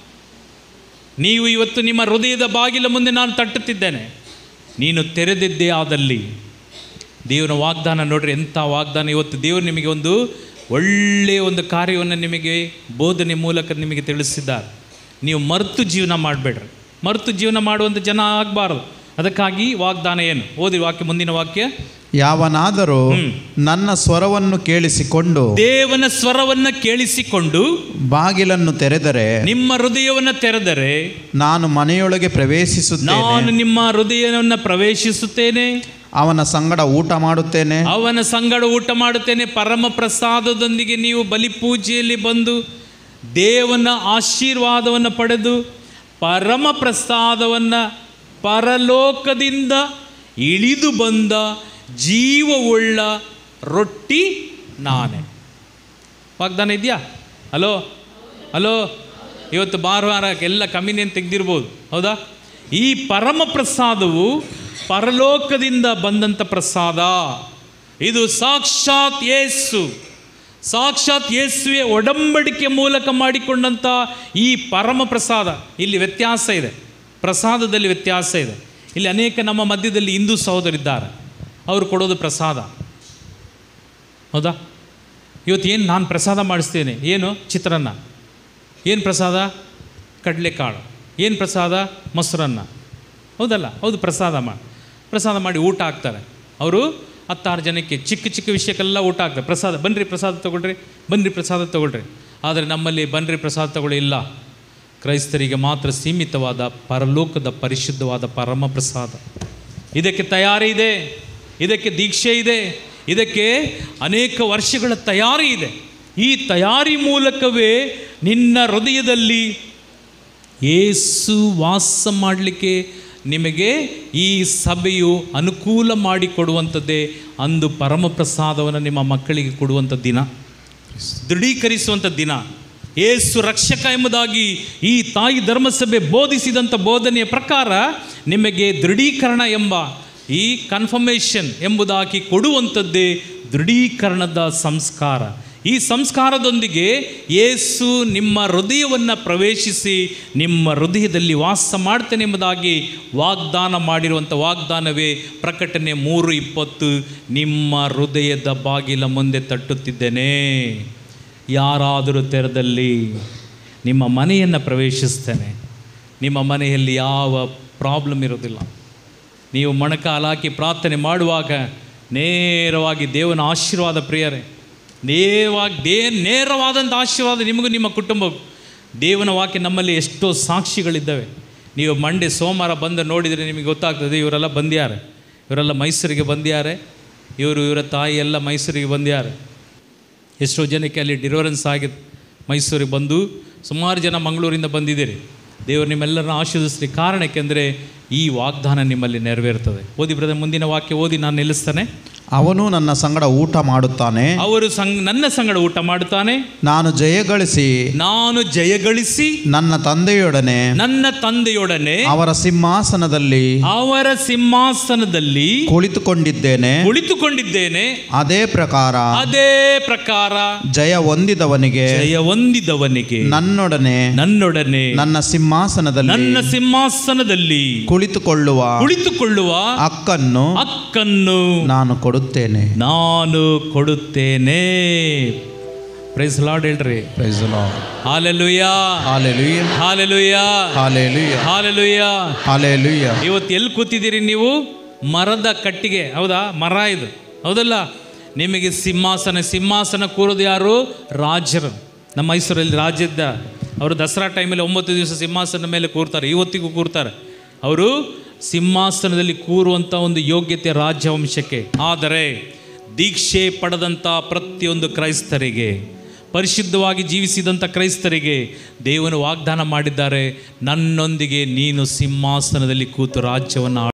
ನೀವು ಇವತ್ತು ನಿಮ್ಮ ಹೃದಯದ ಬಾಗಿಲ ಮುಂದೆ ನಾನು ತಟ್ಟುತ್ತಿದ್ದೇನೆ ನೀನು ತೆರೆದಿದ್ದೇ ಆದಲ್ಲಿ ದೇವರ ವಾಗ್ದಾನ ನೋಡ್ರಿ ಎಂಥ ವಾಗ್ದಾನ ಇವತ್ತು ದೇವರು ನಿಮಗೆ ಒಂದು ಒಳ್ಳೆಯ ಒಂದು ಕಾರ್ಯವನ್ನು ನಿಮಗೆ ಬೋಧನೆ ಮೂಲಕ ನಿಮಗೆ ತಿಳಿಸಿದ್ದಾರೆ ನೀವು ಮರೆತು ಜೀವನ ಮಾಡಬೇಡ್ರಿ ಮರೆತು ಜೀವನ ಮಾಡುವಂಥ ಜನ ಆಗಬಾರ್ದು ಅದಕ್ಕಾಗಿ ವಾಗ್ದಾನ ಏನು ಓದಿ ವಾಕ್ಯ ಮುಂದಿನ ವಾಕ್ಯ ಯಾವನಾದರೂ ಹ್ಮ್. ನನ್ನ ಸ್ವರವನ್ನು ಕೇಳಿಸಿಕೊಂಡು ದೇವನ ಸ್ವರವನ್ನು ಕೇಳಿಸಿಕೊಂಡು ಬಾಗಿಲನ್ನು ತೆರೆದರೆ ನಿಮ್ಮ ಹೃದಯವನ್ನು ತೆರೆದರೆ ನಾನು ಮನೆಯೊಳಗೆ ಪ್ರವೇಶಿಸುತ್ತೇನೆ ನಾನು ನಿಮ್ಮ ಹೃದಯವನ್ನು ಪ್ರವೇಶಿಸುತ್ತೇನೆ ಅವನ ಸಂಗಡ ಊಟ ಮಾಡುತ್ತೇನೆ ಅವನ ಸಂಗಡ ಊಟ ಮಾಡುತ್ತೇನೆ ಪರಮ ಪ್ರಸಾದದೊಂದಿಗೆ ನೀವು ಬಲಿ ಪೂಜೆಯಲ್ಲಿ ಬಂದು ದೇವನ ಆಶೀರ್ವಾದವನ್ನು ಪಡೆದು ಪರಮ ಪ್ರಸಾದವನ್ನು ಪರಲೋಕದಿಂದ ಇಳಿದು ಬಂದ ಜೀವವುಳ್ಳ ರೊಟ್ಟಿ ನಾನೇ ವಾಗ್ದಾನ ಇದೆಯಾ ಹಲೋ ಹಲೋ ಇವತ್ತು ಭಾನುವಾರ ಎಲ್ಲ ಕಮ್ಮಿನೇನು ತೆಗೆದಿರ್ಬೋದು ಹೌದಾ ಈ ಪರಮ ಪ್ರಸಾದವು ಪರಲೋಕದಿಂದ ಬಂದಂಥ ಪ್ರಸಾದ ಇದು ಸಾಕ್ಷಾತ್ ಯೇಸು ಸಾಕ್ಷಾತ್ ಯೇಸುವೆ ಒಡಂಬಡಿಕೆ ಮೂಲಕ ಮಾಡಿಕೊಂಡಂಥ ಈ ಪರಮ ಪ್ರಸಾದ ಇಲ್ಲಿ ವ್ಯತ್ಯಾಸ ಇದೆ ಪ್ರಸಾದದಲ್ಲಿ ವ್ಯತ್ಯಾಸ ಇದೆ ಇಲ್ಲಿ ಅನೇಕ ನಮ್ಮ ಮಧ್ಯದಲ್ಲಿ ಹಿಂದೂ ಸಹೋದರಿದ್ದಾರೆ ಅವರು ಕೊಡೋದು ಪ್ರಸಾದ ಹೌದಾ ಇವತ್ತು ಏನು ನಾನು ಪ್ರಸಾದ ಮಾಡಿಸ್ತೇನೆ ಏನು ಚಿತ್ರಾನ್ನ ಏನು ಪ್ರಸಾದ ಕಡಲೆಕಾಳು ಏನು ಪ್ರಸಾದ ಮೊಸರನ್ನ ಹೌದಲ್ಲ ಹೌದು ಪ್ರಸಾದ ಮಾಡಿ ಪ್ರಸಾದ ಮಾಡಿ ಊಟ ಹಾಕ್ತಾರೆ ಅವರು ಹತ್ತಾರು ಜನಕ್ಕೆ ಚಿಕ್ಕ ಚಿಕ್ಕ ವಿಷಯಕ್ಕೆಲ್ಲ ಊಟ ಹಾಕ್ತಾರೆ ಪ್ರಸಾದ ಬನ್ನಿರಿ ಪ್ರಸಾದ ತೊಗೊಳ್ರಿ ಬನ್ನಿರಿ ಪ್ರಸಾದ ತೊಗೊಳ್ರಿ ಆದರೆ ನಮ್ಮಲ್ಲಿ ಬನ್ನಿರಿ ಪ್ರಸಾದ ತಗೊಳ್ಳಿ ಇಲ್ಲ ಕ್ರೈಸ್ತರಿಗೆ ಮಾತ್ರ ಸೀಮಿತವಾದ ಪರಲೋಕದ ಪರಿಶುದ್ಧವಾದ ಪರಮ ಪ್ರಸಾದ ಇದಕ್ಕೆ ತಯಾರಿ ಇದೆ ಇದಕ್ಕೆ ದೀಕ್ಷೆ ಇದೆ ಇದಕ್ಕೆ ಅನೇಕ ವರ್ಷಗಳ ತಯಾರಿ ಇದೆ ಈ ತಯಾರಿ ಮೂಲಕವೇ ನಿನ್ನ ಹೃದಯದಲ್ಲಿ ಏಸು ವಾಸ ಮಾಡಲಿಕ್ಕೆ ನಿಮಗೆ ಈ ಸಭೆಯು ಅನುಕೂಲ ಮಾಡಿಕೊಡುವಂಥದ್ದೇ ಅಂದು ಪರಮ ಪ್ರಸಾದವನ್ನು ನಿಮ್ಮ ಮಕ್ಕಳಿಗೆ ಕೊಡುವಂಥ ದಿನ ದೃಢೀಕರಿಸುವಂಥ ದಿನ ಏಸು ರಕ್ಷಕ ಎಂಬುದಾಗಿ ಈ ತಾಯಿ ಧರ್ಮಸಭೆ ಬೋಧಿಸಿದಂಥ ಬೋಧನೆಯ ಪ್ರಕಾರ ನಿಮಗೆ ದೃಢೀಕರಣ ಎಂಬ ಈ ಕನ್ಫರ್ಮೇಷನ್ ಎಂಬುದಾಗಿ ಕೊಡುವಂಥದ್ದೇ ದೃಢೀಕರಣದ ಸಂಸ್ಕಾರ ಈ ಸಂಸ್ಕಾರದೊಂದಿಗೆ ಯೇಸು ನಿಮ್ಮ ಹೃದಯವನ್ನು ಪ್ರವೇಶಿಸಿ ನಿಮ್ಮ ಹೃದಯದಲ್ಲಿ ವಾಸ ಮಾಡ್ತೇನೆ ಎಂಬುದಾಗಿ ವಾಗ್ದಾನ ಮಾಡಿರುವಂಥ ವಾಗ್ದಾನವೇ ಪ್ರಕಟಣೆ ಮೂರು ಇಪ್ಪತ್ತು ನಿಮ್ಮ ಹೃದಯದ ಬಾಗಿಲ ಮುಂದೆ ತಟ್ಟುತ್ತಿದ್ದೇನೆ ಯಾರಾದರೂ ತೆರದಲ್ಲಿ ನಿಮ್ಮ ಮನೆಯನ್ನು ಪ್ರವೇಶಿಸ್ತೇನೆ ನಿಮ್ಮ ಮನೆಯಲ್ಲಿ ಯಾವ ಪ್ರಾಬ್ಲಮ್ ಇರೋದಿಲ್ಲ ನೀವು ಮೊಣಕಾಲು ಹಾಕಿ ಪ್ರಾರ್ಥನೆ ಮಾಡುವಾಗ ನೇರವಾಗಿ ದೇವನ ಆಶೀರ್ವಾದ ಪ್ರಿಯರೇ ನೇರವಾಗಿ ದೇ ನೇರವಾದಂಥ ಆಶೀರ್ವಾದ ನಿಮಗೂ ನಿಮ್ಮ ಕುಟುಂಬಕ್ಕೂ ದೇವನ ವಾಕ್ಯ ನಮ್ಮಲ್ಲಿ ಎಷ್ಟೋ ಸಾಕ್ಷಿಗಳಿದ್ದಾವೆ ನೀವು ಮಂಡೆ ಸೋಮವಾರ ಬಂದು ನೋಡಿದರೆ ನಿಮಗೆ ಗೊತ್ತಾಗ್ತದೆ ಇವರೆಲ್ಲ ಬಂದ್ಯಾರೆ ಇವರೆಲ್ಲ ಮೈಸೂರಿಗೆ ಬಂದ್ಯಾರೆ ಇವರು ಇವರ ತಾಯಿ ಎಲ್ಲ ಮೈಸೂರಿಗೆ ಬಂದ್ಯಾರೆ ಎಷ್ಟೋ ಜನಕ್ಕೆ ಅಲ್ಲಿ ಡಿಲಿವರೆನ್ಸ್ ಆಗಿದೆ ಮೈಸೂರಿಗೆ ಬಂದು ಸುಮಾರು ಜನ ಮಂಗಳೂರಿಂದ ಬಂದಿದ್ದೀರಿ ದೇವರು ನಿಮ್ಮೆಲ್ಲರನ್ನ ಆಶೀರ್ವದಿಸಲಿ ಕಾರಣ ಏಕೆಂದರೆ ಈ ವಾಗ್ದಾನ ನಿಮ್ಮಲ್ಲಿ ನೆರವೇರ್ತದೆ ಓದಿ ಬ್ರದರ್ ಮುಂದಿನ ವಾಕ್ಯ ಓದಿ ನಾನು ನಿಲ್ಲಿಸ್ತೇನೆ ಅವನು ನನ್ನ ಸಂಗಡ ಊಟ ಮಾಡುತ್ತಾನೆ ಅವರು ಸಂಗ್ ನನ್ನ ಸಂಗಡ ಊಟ ಮಾಡುತ್ತಾನೆ ನಾನು ಜಯಗಳಿಸಿ ನಾನು ಜಯಗಳಿಸಿ ನನ್ನ ತಂದೆಯೊಡನೆ ನನ್ನ ತಂದೆಯೊಡನೆ ಅವರ ಸಿಂಹಾಸನದಲ್ಲಿ ಅವರ ಸಿಂಹಾಸನದಲ್ಲಿ ಕುಳಿತುಕೊಂಡಿದ್ದೇನೆ ಕುಳಿತುಕೊಂಡಿದ್ದೇನೆ ಅದೇ ಪ್ರಕಾರ ಅದೇ ಪ್ರಕಾರ ಜಯ ಹೊಂದಿದವನಿಗೆ ಜಯ ಹೊಂದಿದವನಿಗೆ ನನ್ನೊಡನೆ ನನ್ನೊಡನೆ ನನ್ನ ಸಿಂಹಾಸನದಲ್ಲಿ ನನ್ನ ಸಿಂಹಾಸನದಲ್ಲಿ ಕುಳಿತುಕೊಳ್ಳುವ ಕುಳಿತುಕೊಳ್ಳುವ ಹಕ್ಕನ್ನು ಹಕ್ಕನ್ನು ನಾನು ಕೊಡುತ್ತೇನೆ ನಾನು ಕೊಡುತ್ತೇನೆ ಪ್ರೈಸ್ ಲಾರ್ಡ್ ಹೇಳ್ರಿ Praise the Lord. Hallelujah Hallelujah. Hallelujah Hallelujah. Hallelujah Hallelujah. ಇವತ್ತು ಎಲ್ಲಿ ಕೂತಿದ್ದೀರಿ ನೀವು ಮರದ ಕಟ್ಟಿಗೆ ಹೌದಾ ಮರ ಇದು ಹೌದಲ್ಲ ನಿಮಗೆ ಸಿಂಹಾಸನ ಸಿಂಹಾಸನ ಕೂರೋದು ಯಾರು ರಾಜರು ನಮ್ಮ ಮೈಸೂರಲ್ಲಿ ರಾಜ್ಯದ ಅವರು ದಸರಾ ಟೈಮಲ್ಲಿ ಒಂಬತ್ತು ದಿವಸ ಸಿಂಹಾಸನ ಮೇಲೆ ಕೂರ್ತಾರೆ ಇವತ್ತಿಗೂ ಕೂರ್ತಾರೆ ಅವರು ಸಿಂಹಾಸನದಲ್ಲಿ ಕೂರುವಂಥ ಒಂದು ಯೋಗ್ಯತೆ ರಾಜ್ಯವಂಶಕ್ಕೆ ಆದರೆ ದೀಕ್ಷೆ ಪಡೆದಂಥ ಪ್ರತಿಯೊಂದು ಕ್ರೈಸ್ತರಿಗೆ ಪರಿಶುದ್ಧವಾಗಿ ಜೀವಿಸಿದಂಥ ಕ್ರೈಸ್ತರಿಗೆ ದೇವನು ವಾಗ್ದಾನ ಮಾಡಿದ್ದಾರೆ ನನ್ನೊಂದಿಗೆ ನೀನು ಸಿಂಹಾಸನದಲ್ಲಿ ಕೂತು ರಾಜ್ಯವನ್ನು